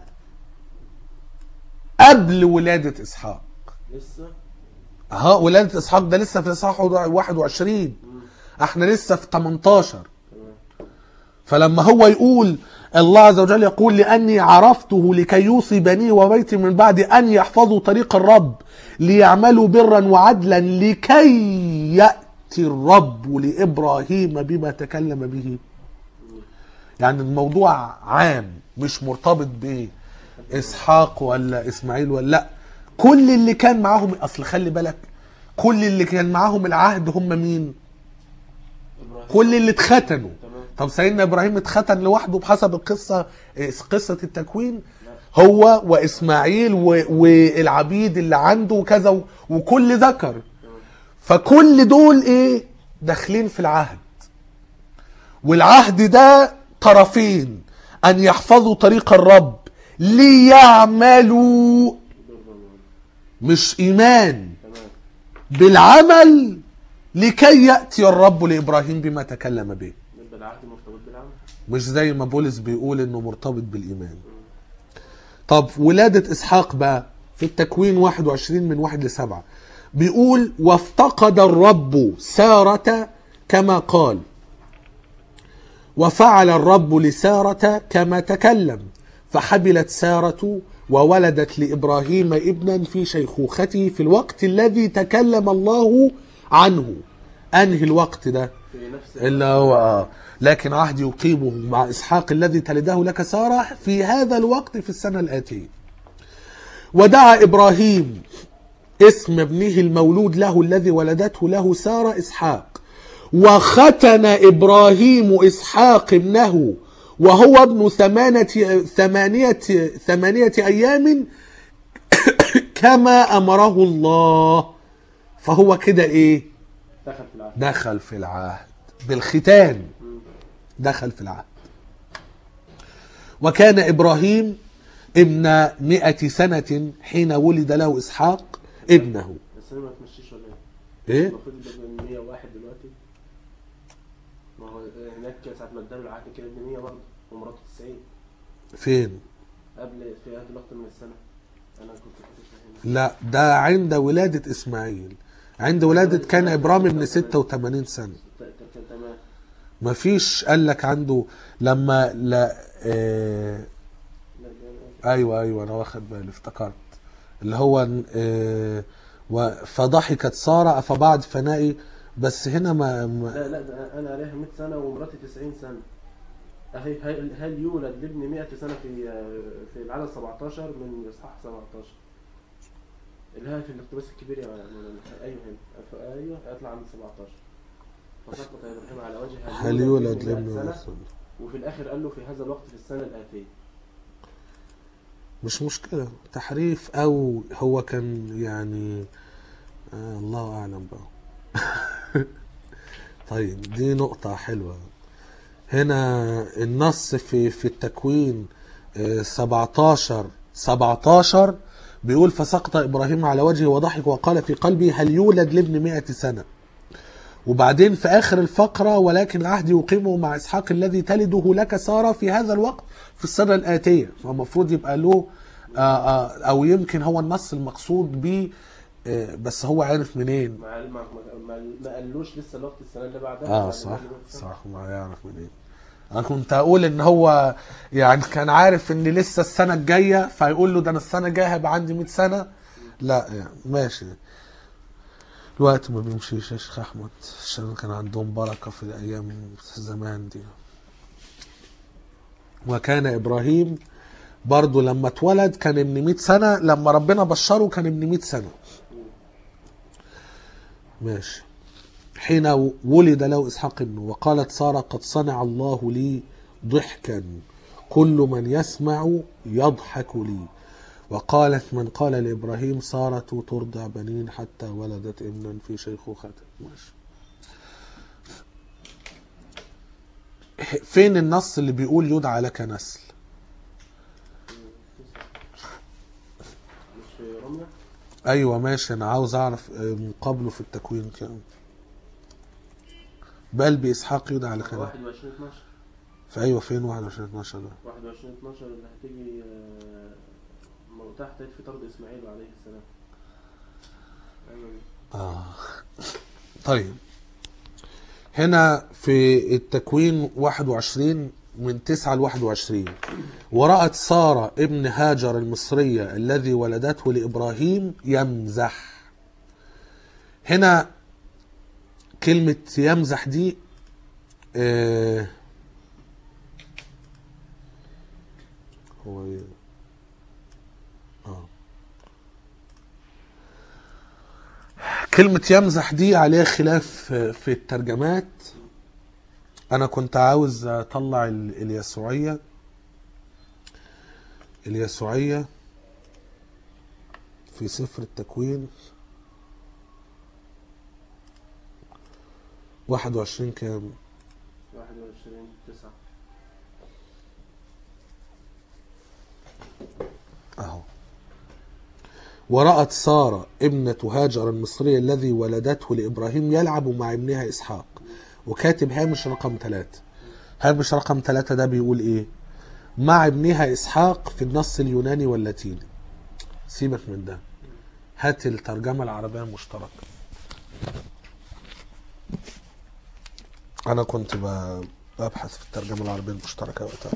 Speaker 1: قبل ولادة اسحاق
Speaker 2: لسه
Speaker 1: ها ولادة اسحاق ده لسه في اصحاح 21 احنا لسه في 18
Speaker 2: تمام
Speaker 1: فلما هو يقول الله عز وجل يقول لأني عرفته لكي يوصي بني وبيتي من بعد أن يحفظوا طريق الرب ليعملوا برا وعدلا لكي يأتي الرب لإبراهيم بما تكلم به يعني الموضوع عام مش مرتبط بإسحاق ولا إسماعيل ولا لا كل اللي كان معاهم أصل خلي بالك كل اللي كان معاهم العهد هم مين
Speaker 2: ابراهيم
Speaker 1: كل اللي اتختنوا
Speaker 2: تمام
Speaker 1: طب سيدنا ابراهيم اتختن لوحده بحسب القصه إيه، قصه التكوين هو واسماعيل و- والعبيد اللي عنده وكذا و- وكل ذكر فكل دول ايه داخلين في العهد والعهد ده طرفين ان يحفظوا طريق الرب ليعملوا مش ايمان
Speaker 2: تمام
Speaker 1: بالعمل لكي ياتي الرب لابراهيم بما تكلم به
Speaker 2: يبقى العهد مرتبط بالعمل
Speaker 1: مش زي ما بولس بيقول انه مرتبط بالايمان طب ولادة اسحاق بقى في التكوين 21 من 1 ل 7 بيقول وافتقد الرب سارة كما قال وفعل الرب لسارة كما تكلم فحبلت سارة وولدت لإبراهيم ابنا في شيخوخته في الوقت الذي تكلم الله عنه أنهي الوقت ده
Speaker 2: في نفس
Speaker 1: إلا هو آه. لكن عهد يقيمه مع إسحاق الذي تلده لك سارة في هذا الوقت في السنة الآتية ودعا إبراهيم اسم ابنه المولود له الذي ولدته له سارة إسحاق وختن إبراهيم إسحاق ابنه وهو ابن ثمانية, ثمانية, ثمانية أيام كما أمره الله فهو كده إيه
Speaker 2: دخل في العهد
Speaker 1: دخل في العهد بالختان دخل في العهد وكان إبراهيم ابن مئة سنة حين ولد له إسحاق ابنه
Speaker 2: بس انا ما تمشيش ولا ايه؟
Speaker 1: إيه؟
Speaker 2: المفروض يبقى ابن 101 دلوقتي ما هو هناك ساعة ما اداله العهد كده ابن 100 برضه ومراته 90
Speaker 1: فين
Speaker 2: قبل في هذا الوقت من السنة انا كنت فاكر هنا
Speaker 1: لا ده عند ولادة إسماعيل عند ولادة كان إبراهيم ابن 86 سنة
Speaker 2: ت- ت- ت- تمام
Speaker 1: مفيش قال لك عنده لما لا آه
Speaker 2: لا، ده-
Speaker 1: ايوه ايوه انا واخد بالي افتكرت اللي هو آه و- فضحكت ساره فبعد فنائي بس هنا ما, ما
Speaker 2: لا لا ده انا عليها 100 سنة ومراتي 90 سنة اهي هل هل يولد لابن 100 سنة في في العدد 17 من اصحاح 17 اللي هي في الاقتباس الكبير يا مولانا. ايوه هنا ف- ايوه هيطلع عند 17 فسقط ابراهيم على وجه
Speaker 1: هل يولد
Speaker 2: لابن 100
Speaker 1: لابن
Speaker 2: سنة وفي الاخر قال له في هذا الوقت في السنة الآتية
Speaker 1: مش مشكلة تحريف أو هو كان يعني آه الله أعلم بقى طيب دي نقطة حلوة هنا النص في في التكوين آه، 17 17 بيقول فسقط إبراهيم على وجهه وضحك وقال في قلبي هل يولد لابن مئة سنة وبعدين في آخر الفقرة ولكن العهد يقيمه مع إسحاق الذي تلده لك سارة في هذا الوقت في السنة الآتية فالمفروض يبقى له آه، آه، أو يمكن هو النص المقصود به آه، بس هو عارف منين
Speaker 2: ما ما ما, ما قالوش لسه الوقت السنه اللي بعدها
Speaker 1: اه
Speaker 2: بعد
Speaker 1: صح
Speaker 2: ما يجي السنة.
Speaker 1: صح ما يعرف منين انا كنت اقول ان هو يعني كان عارف ان لسه السنه الجايه فيقول له ده انا السنه الجايه هيبقى عندي 100 سنه لا يعني ماشي الوقت ما بيمشيش يا شيخ احمد عشان كان عندهم بركه في الايام زمان دي وكان ابراهيم برضه لما اتولد كان ابن 100 سنه لما ربنا بشره كان ابن 100 سنه ماشي حين ولد له اسحاق ابنه وقالت ساره قد صنع الله لي ضحكا كل من يسمع يضحك لي وقالت من قال لابراهيم ساره ترضع بنين حتى ولدت ابنا في شيخوخته ماشي فين النص اللي بيقول يدعى لك نسل
Speaker 2: مش في رمله
Speaker 1: ايوه ماشي انا عاوز اعرف آه، من قبله في التكوين كام بل باسحاق يدعى لك نسل
Speaker 2: 21 12
Speaker 1: فايوه فين 21 12 ده
Speaker 2: 21 12 اللي هتيجي آه، م- تحت في طرد اسماعيل عليه السلام ايوه
Speaker 1: آه. طيب هنا في التكوين 21 من 9 ل 21 ورأت سارة ابن هاجر المصرية الذي ولدته لإبراهيم يمزح هنا كلمة يمزح دي آه هو إيه؟ اه كلمة يمزح دي عليها خلاف في الترجمات أنا كنت عاوز أطلع ال- اليسوعية اليسوعية في سفر التكوين واحد وعشرين كام
Speaker 2: 21 9
Speaker 1: أهو ورأت سارة ابنة هاجر المصرية الذي ولدته لإبراهيم يلعب مع ابنها إسحاق وكاتب هامش رقم ثلاثة هامش رقم ثلاثة ده بيقول إيه مع ابنها إسحاق في النص اليوناني واللاتيني سيبك من ده هات الترجمة العربية المشتركة أنا كنت ب- ببحث في الترجمة العربية المشتركة وقتها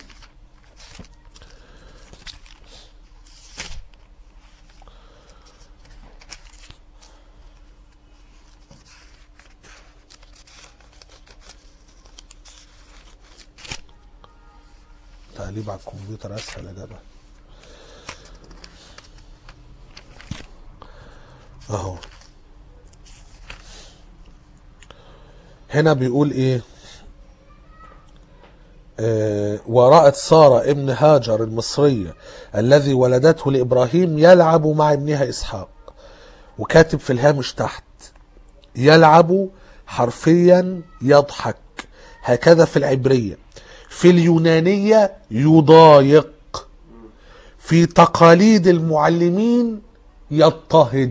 Speaker 1: تقليب على الكمبيوتر اسهل يا جدع اهو هنا بيقول ايه آه ورأت سارة ابن هاجر المصرية الذي ولدته لإبراهيم يلعب مع ابنها إسحاق وكاتب في الهامش تحت يلعب حرفيا يضحك هكذا في العبرية في اليونانية يضايق في تقاليد المعلمين يضطهد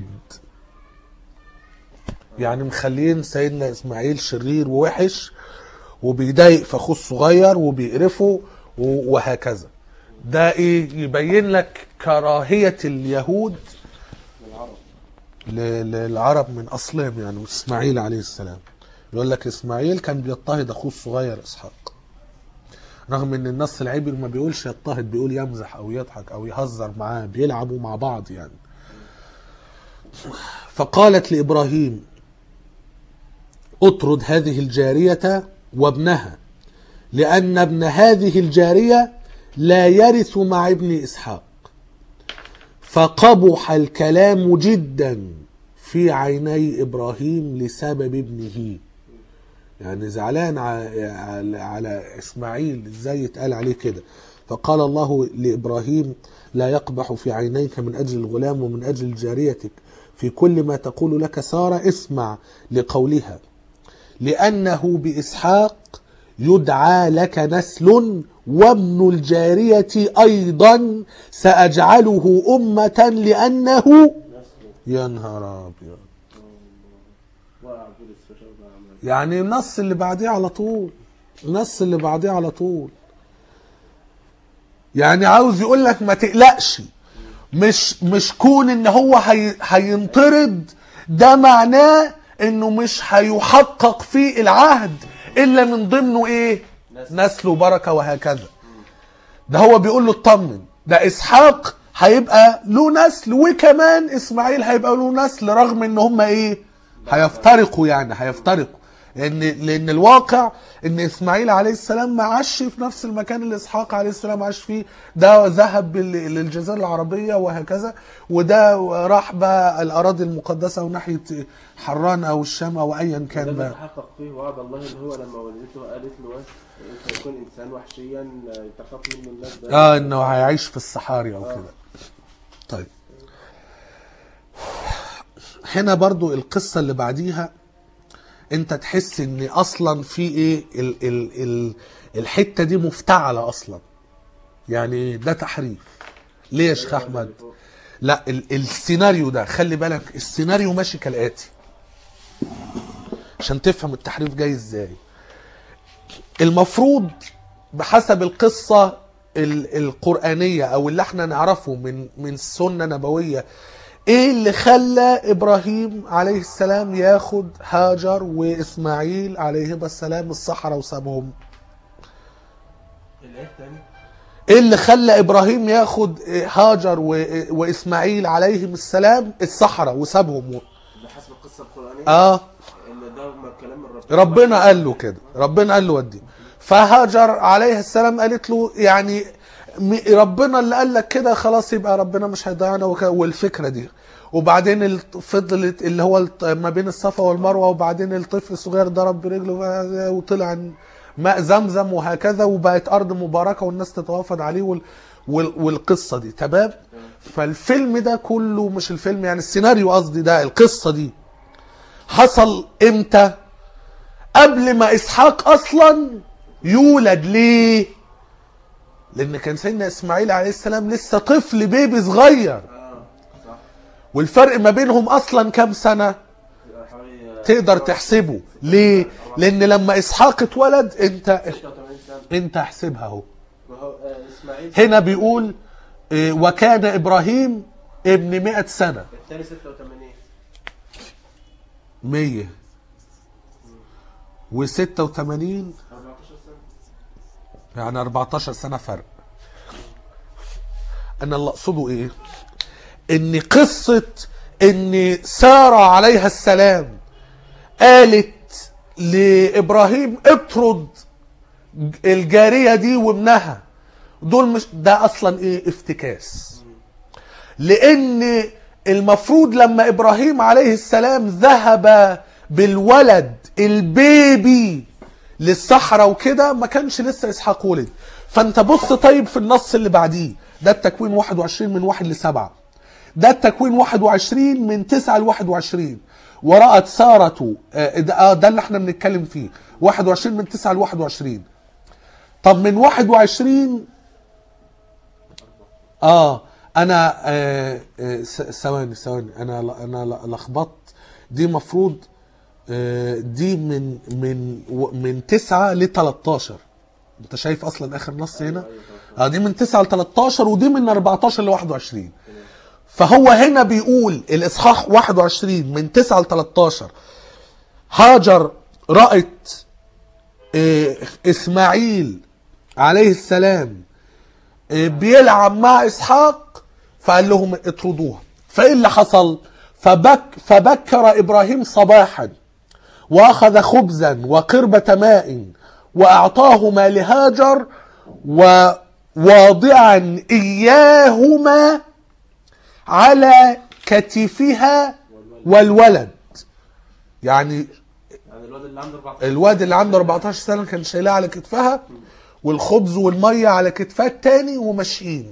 Speaker 1: يعني مخلين سيدنا اسماعيل شرير ووحش وبيضايق في اخوه الصغير وبيقرفه و- وهكذا ده ايه يبين لك كراهية اليهود
Speaker 2: العرب
Speaker 1: ل- للعرب من اصلهم يعني اسماعيل عليه السلام يقول لك اسماعيل كان بيضطهد اخوه الصغير اسحاق رغم ان النص العبري ما بيقولش يضطهد بيقول يمزح او يضحك او يهزر معاه بيلعبوا مع بعض يعني فقالت لابراهيم اطرد هذه الجاريه وابنها لان ابن هذه الجاريه لا يرث مع ابن اسحاق فقبح الكلام جدا في عيني ابراهيم لسبب ابنه يعني زعلان ع- على, على اسماعيل ازاي يتقال عليه كده فقال الله لابراهيم لا يقبح في عينيك من اجل الغلام ومن اجل جاريتك في كل ما تقول لك ساره اسمع لقولها لانه باسحاق يدعى لك نسل وابن الجاريه ايضا ساجعله امه لانه
Speaker 2: نسله
Speaker 1: يا نهار ابيض
Speaker 2: وقع بولس في شر عمل
Speaker 1: يعني النص اللي بعديه على طول النص اللي بعديه على طول يعني عاوز يقول لك ما تقلقش مش مش كون ان هو هي هينطرد ده معناه انه مش هيحقق فيه العهد الا من ضمنه ايه
Speaker 2: نسل.
Speaker 1: نسل وبركه وهكذا ده هو بيقول له اطمن ده اسحاق هيبقى له نسل وكمان اسماعيل هيبقى له نسل رغم ان هم ايه هيفترقوا يعني هيفترقوا لان لان الواقع ان اسماعيل عليه السلام ما عاش في نفس المكان اللي اسحاق عليه السلام عاش فيه ده ذهب بال- للجزيره العربيه وهكذا وده راح بقى الاراضي المقدسه وناحيه حران او الشام او ايا كان
Speaker 2: ده
Speaker 1: بقى
Speaker 2: تحقق فيه وعد الله اللي هو لما والدته قالت له انت يكون انسان وحشيا تخاف منه الناس ده
Speaker 1: اه انه هيعيش في الصحاري او كده طيب هنا برضو القصة اللي بعديها انت تحس ان اصلا في ايه ال ال ال الحتة دي مفتعلة اصلا يعني ده تحريف ليه يا شيخ احمد لا ال السيناريو ده خلي بالك السيناريو ماشي كالاتي عشان تفهم التحريف جاي ازاي المفروض بحسب القصة ال- القرآنية أو اللي احنا نعرفه من من سنة نبوية ايه اللي خلى ابراهيم عليه السلام ياخد هاجر واسماعيل عليهما السلام الصحراء وسابهم
Speaker 2: الايه تاني
Speaker 1: ايه اللي خلى ابراهيم ياخد هاجر و- واسماعيل عليهم السلام الصحراء وسابهم
Speaker 2: بحسب القصه القرانيه
Speaker 1: اه
Speaker 2: ان ده ما كلام من ربنا
Speaker 1: ربنا قال له كده ربنا قال له ودي فهاجر عليه السلام قالت له يعني م- ربنا اللي قال لك كده خلاص يبقى ربنا مش هيضيعنا وك- والفكره دي وبعدين الط- فضلت اللي هو الط- ما بين الصفا والمروه وبعدين الطفل الصغير ضرب برجله ف- وطلع ماء زمزم وهكذا وبقت ارض مباركه والناس تتوافد عليه وال وال والقصه دي تمام فالفيلم ده كله مش الفيلم يعني السيناريو قصدي ده القصه دي حصل امتى قبل ما اسحاق اصلا يولد ليه لان كان سيدنا اسماعيل عليه السلام لسه طفل بيبي صغير
Speaker 2: اه صح
Speaker 1: والفرق ما بينهم اصلا كام سنه
Speaker 2: يبقى حوالي
Speaker 1: تقدر تحسبه ليه لان لما اسحاق اتولد انت
Speaker 2: 86 سنه
Speaker 1: انت احسبها اهو
Speaker 2: وهو آه، اسماعيل
Speaker 1: هنا بيقول إيه، وكان ابراهيم ابن مئة سنه
Speaker 2: الثاني 86
Speaker 1: مية وستة وثمانين
Speaker 2: 14 سنه
Speaker 1: يعني 14 سنة فرق أنا اللي أقصده إيه إن قصة إن سارة عليها السلام قالت لإبراهيم اطرد الجارية دي وابنها دول مش ده أصلا إيه افتكاس لأن المفروض لما إبراهيم عليه السلام ذهب بالولد البيبي للصحراء وكده ما كانش لسه اسحاق ولد فانت بص طيب في النص اللي بعديه ده التكوين 21 من 1 ل 7 ده التكوين 21 من 9 ل 21 ورأت سارة آه، ده آه، ده اللي احنا بنتكلم فيه 21 من 9 ل 21 طب من 21 اه انا آه، آه، س- ثواني ثواني انا ل- انا ل- لخبطت دي مفروض آه، دي من من و- من 9 ل 13 انت شايف اصلا اخر نص هنا اه دي من 9 ل 13 ودي من 14 ل 21 فهو هنا بيقول الاصحاح 21 من 9 ل 13 هاجر رأت آه، اسماعيل عليه السلام آه، بيلعب مع اسحاق فقال لهم اطردوها فايه اللي حصل فبك فبكر ابراهيم صباحا واخذ خبزا وقربة ماء واعطاهما لهاجر وواضعا اياهما على كتفها والولد يعني
Speaker 2: يعني الواد اللي عنده 14
Speaker 1: الواد اللي عنده 14 سنه كان شايلها على كتفها والخبز والميه على كتفها التاني وماشيين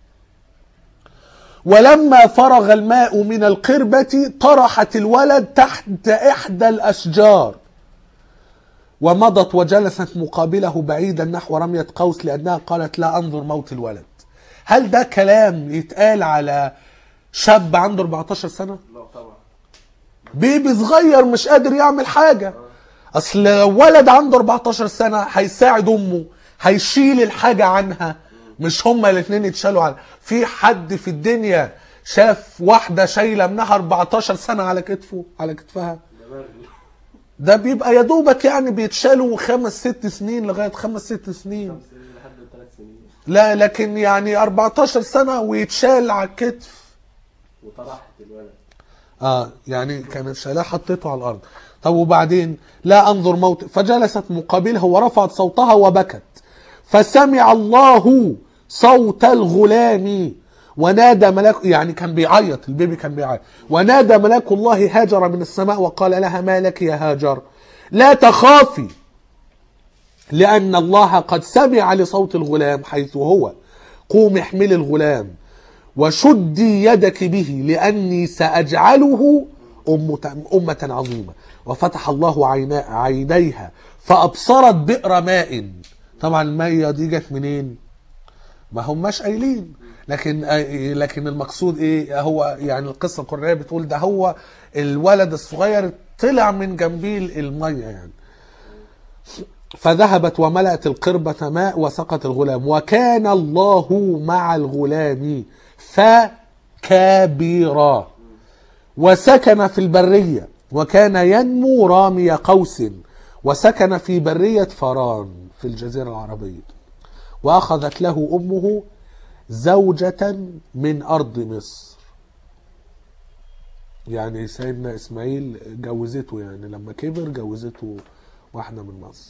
Speaker 1: ولما فرغ الماء من القربة طرحت الولد تحت إحدى الأشجار ومضت وجلست مقابله بعيدا نحو رمية قوس لأنها قالت لا أنظر موت الولد هل ده كلام يتقال على شاب عنده 14 سنة؟
Speaker 2: لا طبعا
Speaker 1: بيبي صغير مش قادر يعمل حاجة اصل لو ولد عنده 14 سنة هيساعد امه هيشيل الحاجة عنها مش هما الاثنين يتشالوا على في حد في الدنيا شاف واحدة شايلة منها 14 سنة على كتفه على كتفها
Speaker 2: ده برد
Speaker 1: ده بيبقى يا دوبك يعني بيتشالوا خمس ست سنين لغاية خمس ست سنين
Speaker 2: خمس سنين لحد ثلاث سنين
Speaker 1: لا لكن يعني 14 سنة ويتشال على الكتف
Speaker 2: وطرحت الولد
Speaker 1: اه يعني كانت شايلاه حطيته على الارض طب وبعدين لا انظر موت فجلست مقابله ورفعت صوتها وبكت فسمع الله صوت الغلام ونادى ملاك يعني كان بيعيط البيبي كان بيعيط ونادى ملاك الله هاجر من السماء وقال لها ما لك يا هاجر لا تخافي لأن الله قد سمع لصوت الغلام حيث هو قوم احملي الغلام وشدي يدك به لأني سأجعله أمة, أمة عظيمة وفتح الله عينا عينيها فأبصرت بئر ماء طبعا المية دي جت منين ما هماش قايلين لكن لكن المقصود ايه هو يعني القصه القرانيه بتقول ده هو الولد الصغير طلع من جنبيه الميه يعني فذهبت وملأت القربة ماء وسقت الغلام وكان الله مع الغلام فكبيرا وسكن في البرية وكان ينمو رامي قوس وسكن في برية فران في الجزيرة العربية وأخذت له أمه زوجة من أرض مصر يعني سيدنا إسماعيل جوزته يعني لما كبر جوزته واحدة من مصر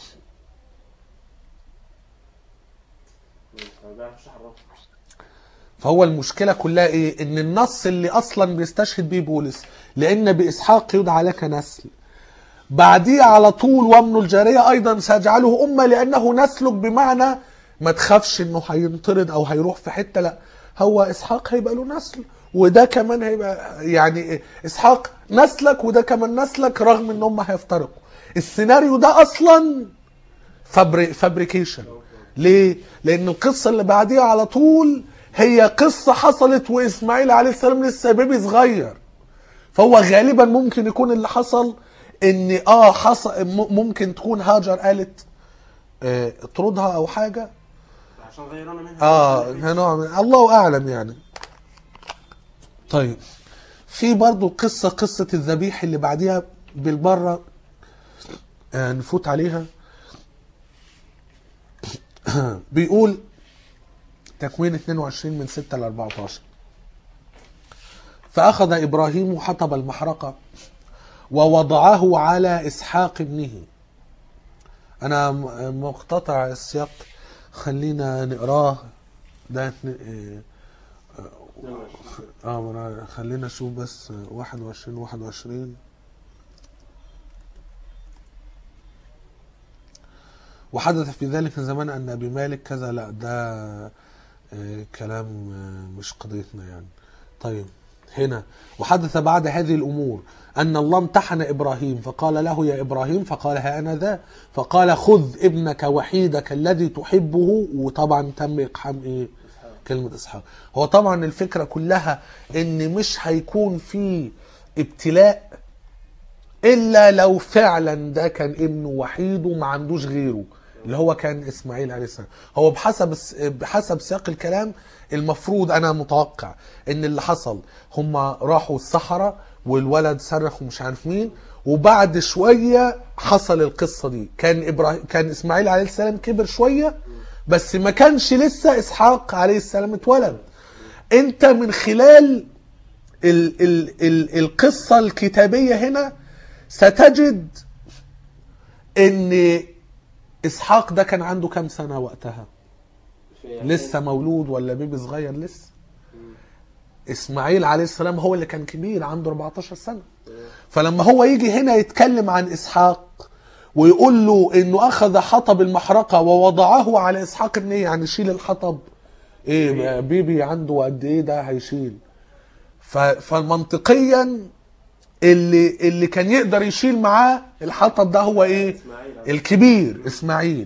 Speaker 2: ما بيعرفش يحركه
Speaker 1: فهو المشكلة كلها ايه ان النص اللي اصلا بيستشهد بيه بولس لان باسحاق يدعى لك نسل بعديه على طول ومن الجارية ايضا سيجعله امة لانه نسلك بمعنى ما تخافش انه هينطرد او هيروح في حتة لا هو اسحاق هيبقى له نسل وده كمان هيبقى يعني اسحاق نسلك وده كمان نسلك رغم ان هم هيفترقوا السيناريو ده اصلا فابري فابريكيشن ليه؟ لأن القصة اللي بعديها على طول هي قصة حصلت وإسماعيل عليه السلام لسه بيبي صغير فهو غالبا ممكن يكون اللي حصل إن آه حصل م- ممكن تكون هاجر قالت آه، اطردها أو حاجة
Speaker 2: عشان غيرانا منها
Speaker 1: اه نوع من الله اعلم يعني طيب في برضو قصة قصة الذبيح اللي بعديها بالبرة آه نفوت عليها بيقول تكوين 22 من 6 ل 14 فأخذ إبراهيم حطب المحرقة ووضعه على إسحاق ابنه أنا م- مقتطع السياق خلينا نقراه ده اتن- إيه، اه ما أنا خلينا نشوف بس 21 21 وحدث في ذلك الزمان ان ابي مالك كذا لا ده آه، كلام آه، مش قضيتنا يعني طيب هنا وحدث بعد هذه الامور ان الله امتحن ابراهيم فقال له يا ابراهيم فقال ها انا ذا فقال خذ ابنك وحيدك الذي تحبه وطبعا تم اقحام ايه كلمة إسحاق هو طبعا الفكرة كلها إن مش هيكون في ابتلاء إلا لو فعلا ده كان ابنه وحيد وما عندوش غيره اللي هو كان إسماعيل عليه السلام هو بحسب الس- بحسب سياق الكلام المفروض أنا متوقع إن اللي حصل هم راحوا الصحراء والولد صرخ ومش عارف مين وبعد شوية حصل القصة دي كان إبراهيم كان إسماعيل عليه السلام كبر شوية بس ما كانش لسه إسحاق عليه السلام اتولد انت من خلال ال ال ال القصة الكتابية هنا ستجد ان اسحاق ده كان عنده كام سنة وقتها
Speaker 2: في-
Speaker 1: لسه مولود ولا بيبي صغير لسه اسماعيل عليه السلام هو اللي كان كبير عنده 14 سنة فلما هو يجي هنا يتكلم عن اسحاق ويقول له انه اخذ حطب المحرقه ووضعه على اسحاق ابنه يعني شيل الحطب ايه بيبي عنده قد ايه ده هيشيل ف- فمنطقيا اللي اللي كان يقدر يشيل معاه الحطب ده هو ايه
Speaker 2: اسماعيل
Speaker 1: الكبير اسماعيل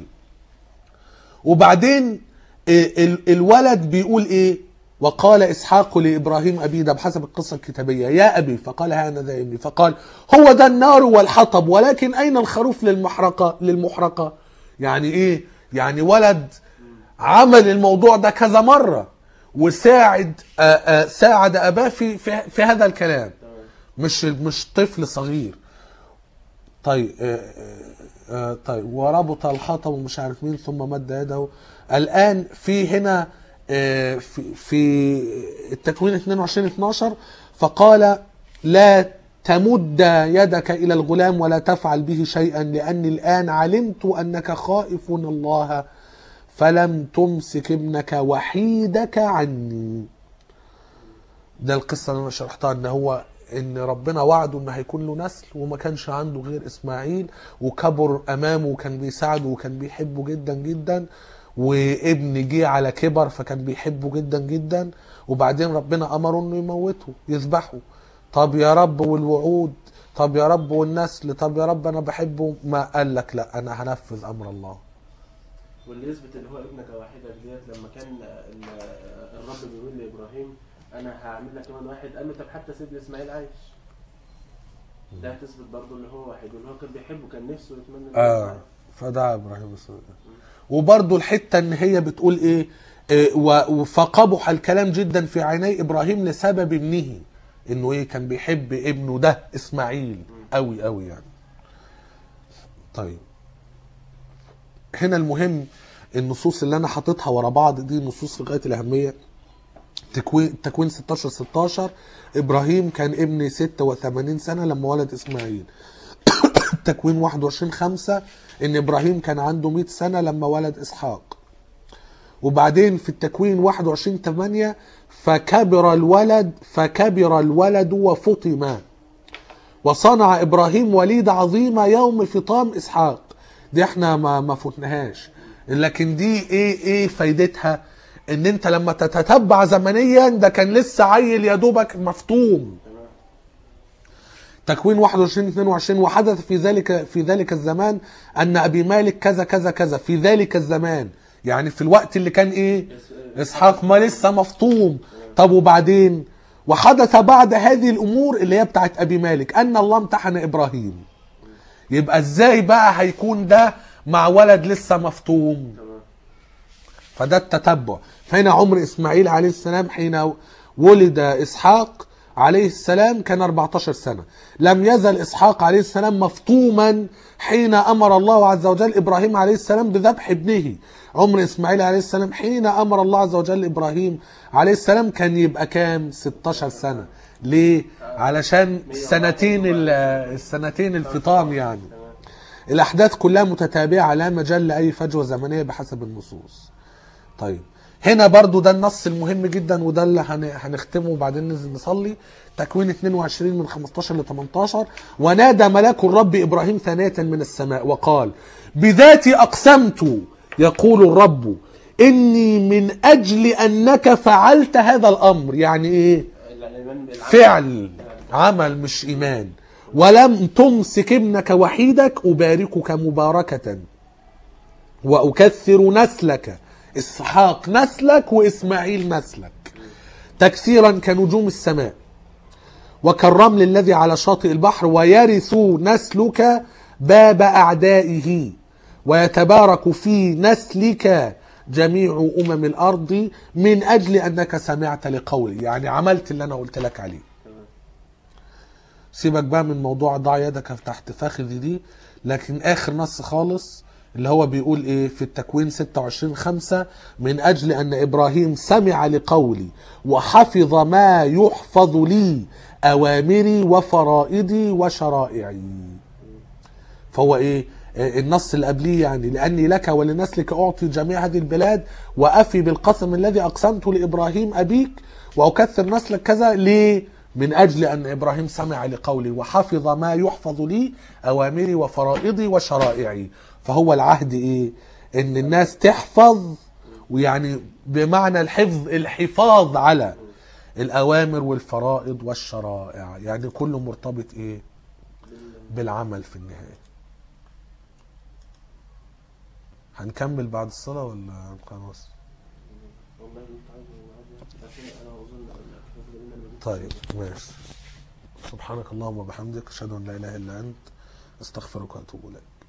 Speaker 1: وبعدين ال- ال- الولد بيقول ايه وقال اسحاق لابراهيم ابي ده بحسب القصه الكتابيه يا ابي فقال هذا ابني فقال هو ده النار والحطب ولكن اين الخروف للمحرقه للمحرقه يعني ايه يعني ولد عمل الموضوع ده كذا مره وساعد آآ آآ ساعد اباه في في, في هذا الكلام مش مش طفل صغير طيب آه، آه، آه، طيب وربط الحطب ومش عارف مين ثم مد يده الان في هنا آه، في في التكوين 22 12 فقال لا تمد يدك الى الغلام ولا تفعل به شيئا لاني الان علمت انك خائف الله فلم تمسك ابنك وحيدك عني ده القصه اللي انا شرحتها ان هو ان ربنا وعده ان هيكون له نسل وما كانش عنده غير اسماعيل وكبر امامه وكان بيساعده وكان بيحبه جدا جدا وابن جه على كبر فكان بيحبه جدا جدا وبعدين ربنا امره انه يموته يذبحه طب يا رب والوعود طب يا رب والنسل طب يا رب انا بحبه ما قال لك لا انا هنفذ امر الله
Speaker 2: واللي يثبت اللي هو ابنك واحدك ديت لما كان ال- الرب بيقول لابراهيم انا هعمل لك كمان واحد قال له طب حتى سيدنا اسماعيل عايش ده هتثبت برضه اللي هو واحد واللي هو كان بيحبه كان نفسه يتمنى إنه
Speaker 1: اه
Speaker 2: يبقى
Speaker 1: فدعا ابراهيم الصديق وبرضو الحته ان هي بتقول ايه إيه، و- فقبح الكلام جدا في عيني ابراهيم لسبب ابنه انه ايه كان بيحب ابنه ده اسماعيل قوي قوي يعني طيب هنا المهم النصوص اللي انا حاططها ورا بعض دي نصوص في غايه الاهميه تكوين تكوين 16 16 ابراهيم كان ابن 86 سنه لما ولد اسماعيل تكوين 21 5 ان ابراهيم كان عنده 100 سنه لما ولد اسحاق وبعدين في التكوين 21 8 فكبر الولد فكبر الولد وفطم وصنع ابراهيم وليد عظيمه يوم فطام اسحاق دي احنا ما ما فتناهاش لكن دي ايه ايه فايدتها ان انت لما تتتبع زمنيا ده كان لسه عيل يا دوبك مفطوم تكوين 21 22 وحدث في ذلك في ذلك الزمان ان ابي مالك كذا كذا كذا في ذلك الزمان يعني في الوقت اللي كان ايه اسحاق ما لسه مفطوم طب وبعدين وحدث بعد هذه الامور اللي هي بتاعت ابي مالك ان الله امتحن ابراهيم يبقى ازاي بقى هيكون ده مع ولد لسه مفطوم
Speaker 2: تمام
Speaker 1: فده التتبع فهنا عمر اسماعيل عليه السلام حين ولد اسحاق عليه السلام كان 14 سنة لم يزل اسحاق عليه السلام مفطوما حين امر الله عز وجل ابراهيم عليه السلام بذبح ابنه عمر اسماعيل عليه السلام حين امر الله عز وجل ابراهيم عليه السلام كان يبقى كام 16 سنة ليه علشان سنتين ال- السنتين الفطام يعني
Speaker 2: تمام
Speaker 1: الاحداث كلها متتابعه لا مجال لاي فجوه زمنيه بحسب النصوص طيب هنا برضو ده النص المهم جدا وده اللي هن- هنختمه وبعدين ننزل نصلي تكوين 22 من 15 ل 18 ونادى ملاك الرب ابراهيم ثانيه من السماء وقال بذاتي اقسمت يقول الرب اني من اجل انك فعلت هذا الامر يعني ايه
Speaker 2: الايمان بالعمل
Speaker 1: فعل عمل مش ايمان ولم تمسك ابنك وحيدك اباركك مباركه واكثر نسلك اسحاق نسلك واسماعيل نسلك تكثيرا كنجوم السماء وكالرمل الذي على شاطئ البحر ويرث نسلك باب اعدائه ويتبارك في نسلك جميع امم الارض من اجل انك سمعت لقولي يعني عملت اللي انا قلت لك عليه سيبك بقى من موضوع ضع يدك تحت فخذي دي لكن اخر نص خالص اللي هو بيقول ايه في التكوين 26 5 من اجل ان ابراهيم سمع لقولي وحفظ ما يحفظ لي اوامري وفرائضي وشرائعي فهو ايه آه، النص اللي قبليه يعني لاني لك ولنسلك اعطي جميع هذه البلاد وافي بالقسم الذي اقسمته لابراهيم ابيك واكثر نسلك كذا ليه من أجل أن إبراهيم سمع لقولي وحفظ ما يحفظ لي أوامري وفرائضي وشرائعي فهو العهد إيه إن الناس تحفظ ويعني بمعنى الحفظ الحفاظ على الأوامر والفرائض والشرائع يعني كله مرتبط إيه بالعمل في النهاية هنكمل بعد الصلاة ولا خلاص
Speaker 2: والله انت عايز عايز- انا اظن ان
Speaker 1: طيب ماشي سبحانك اللهم وبحمدك اشهد ان لا اله الا انت استغفرك واتوب اليك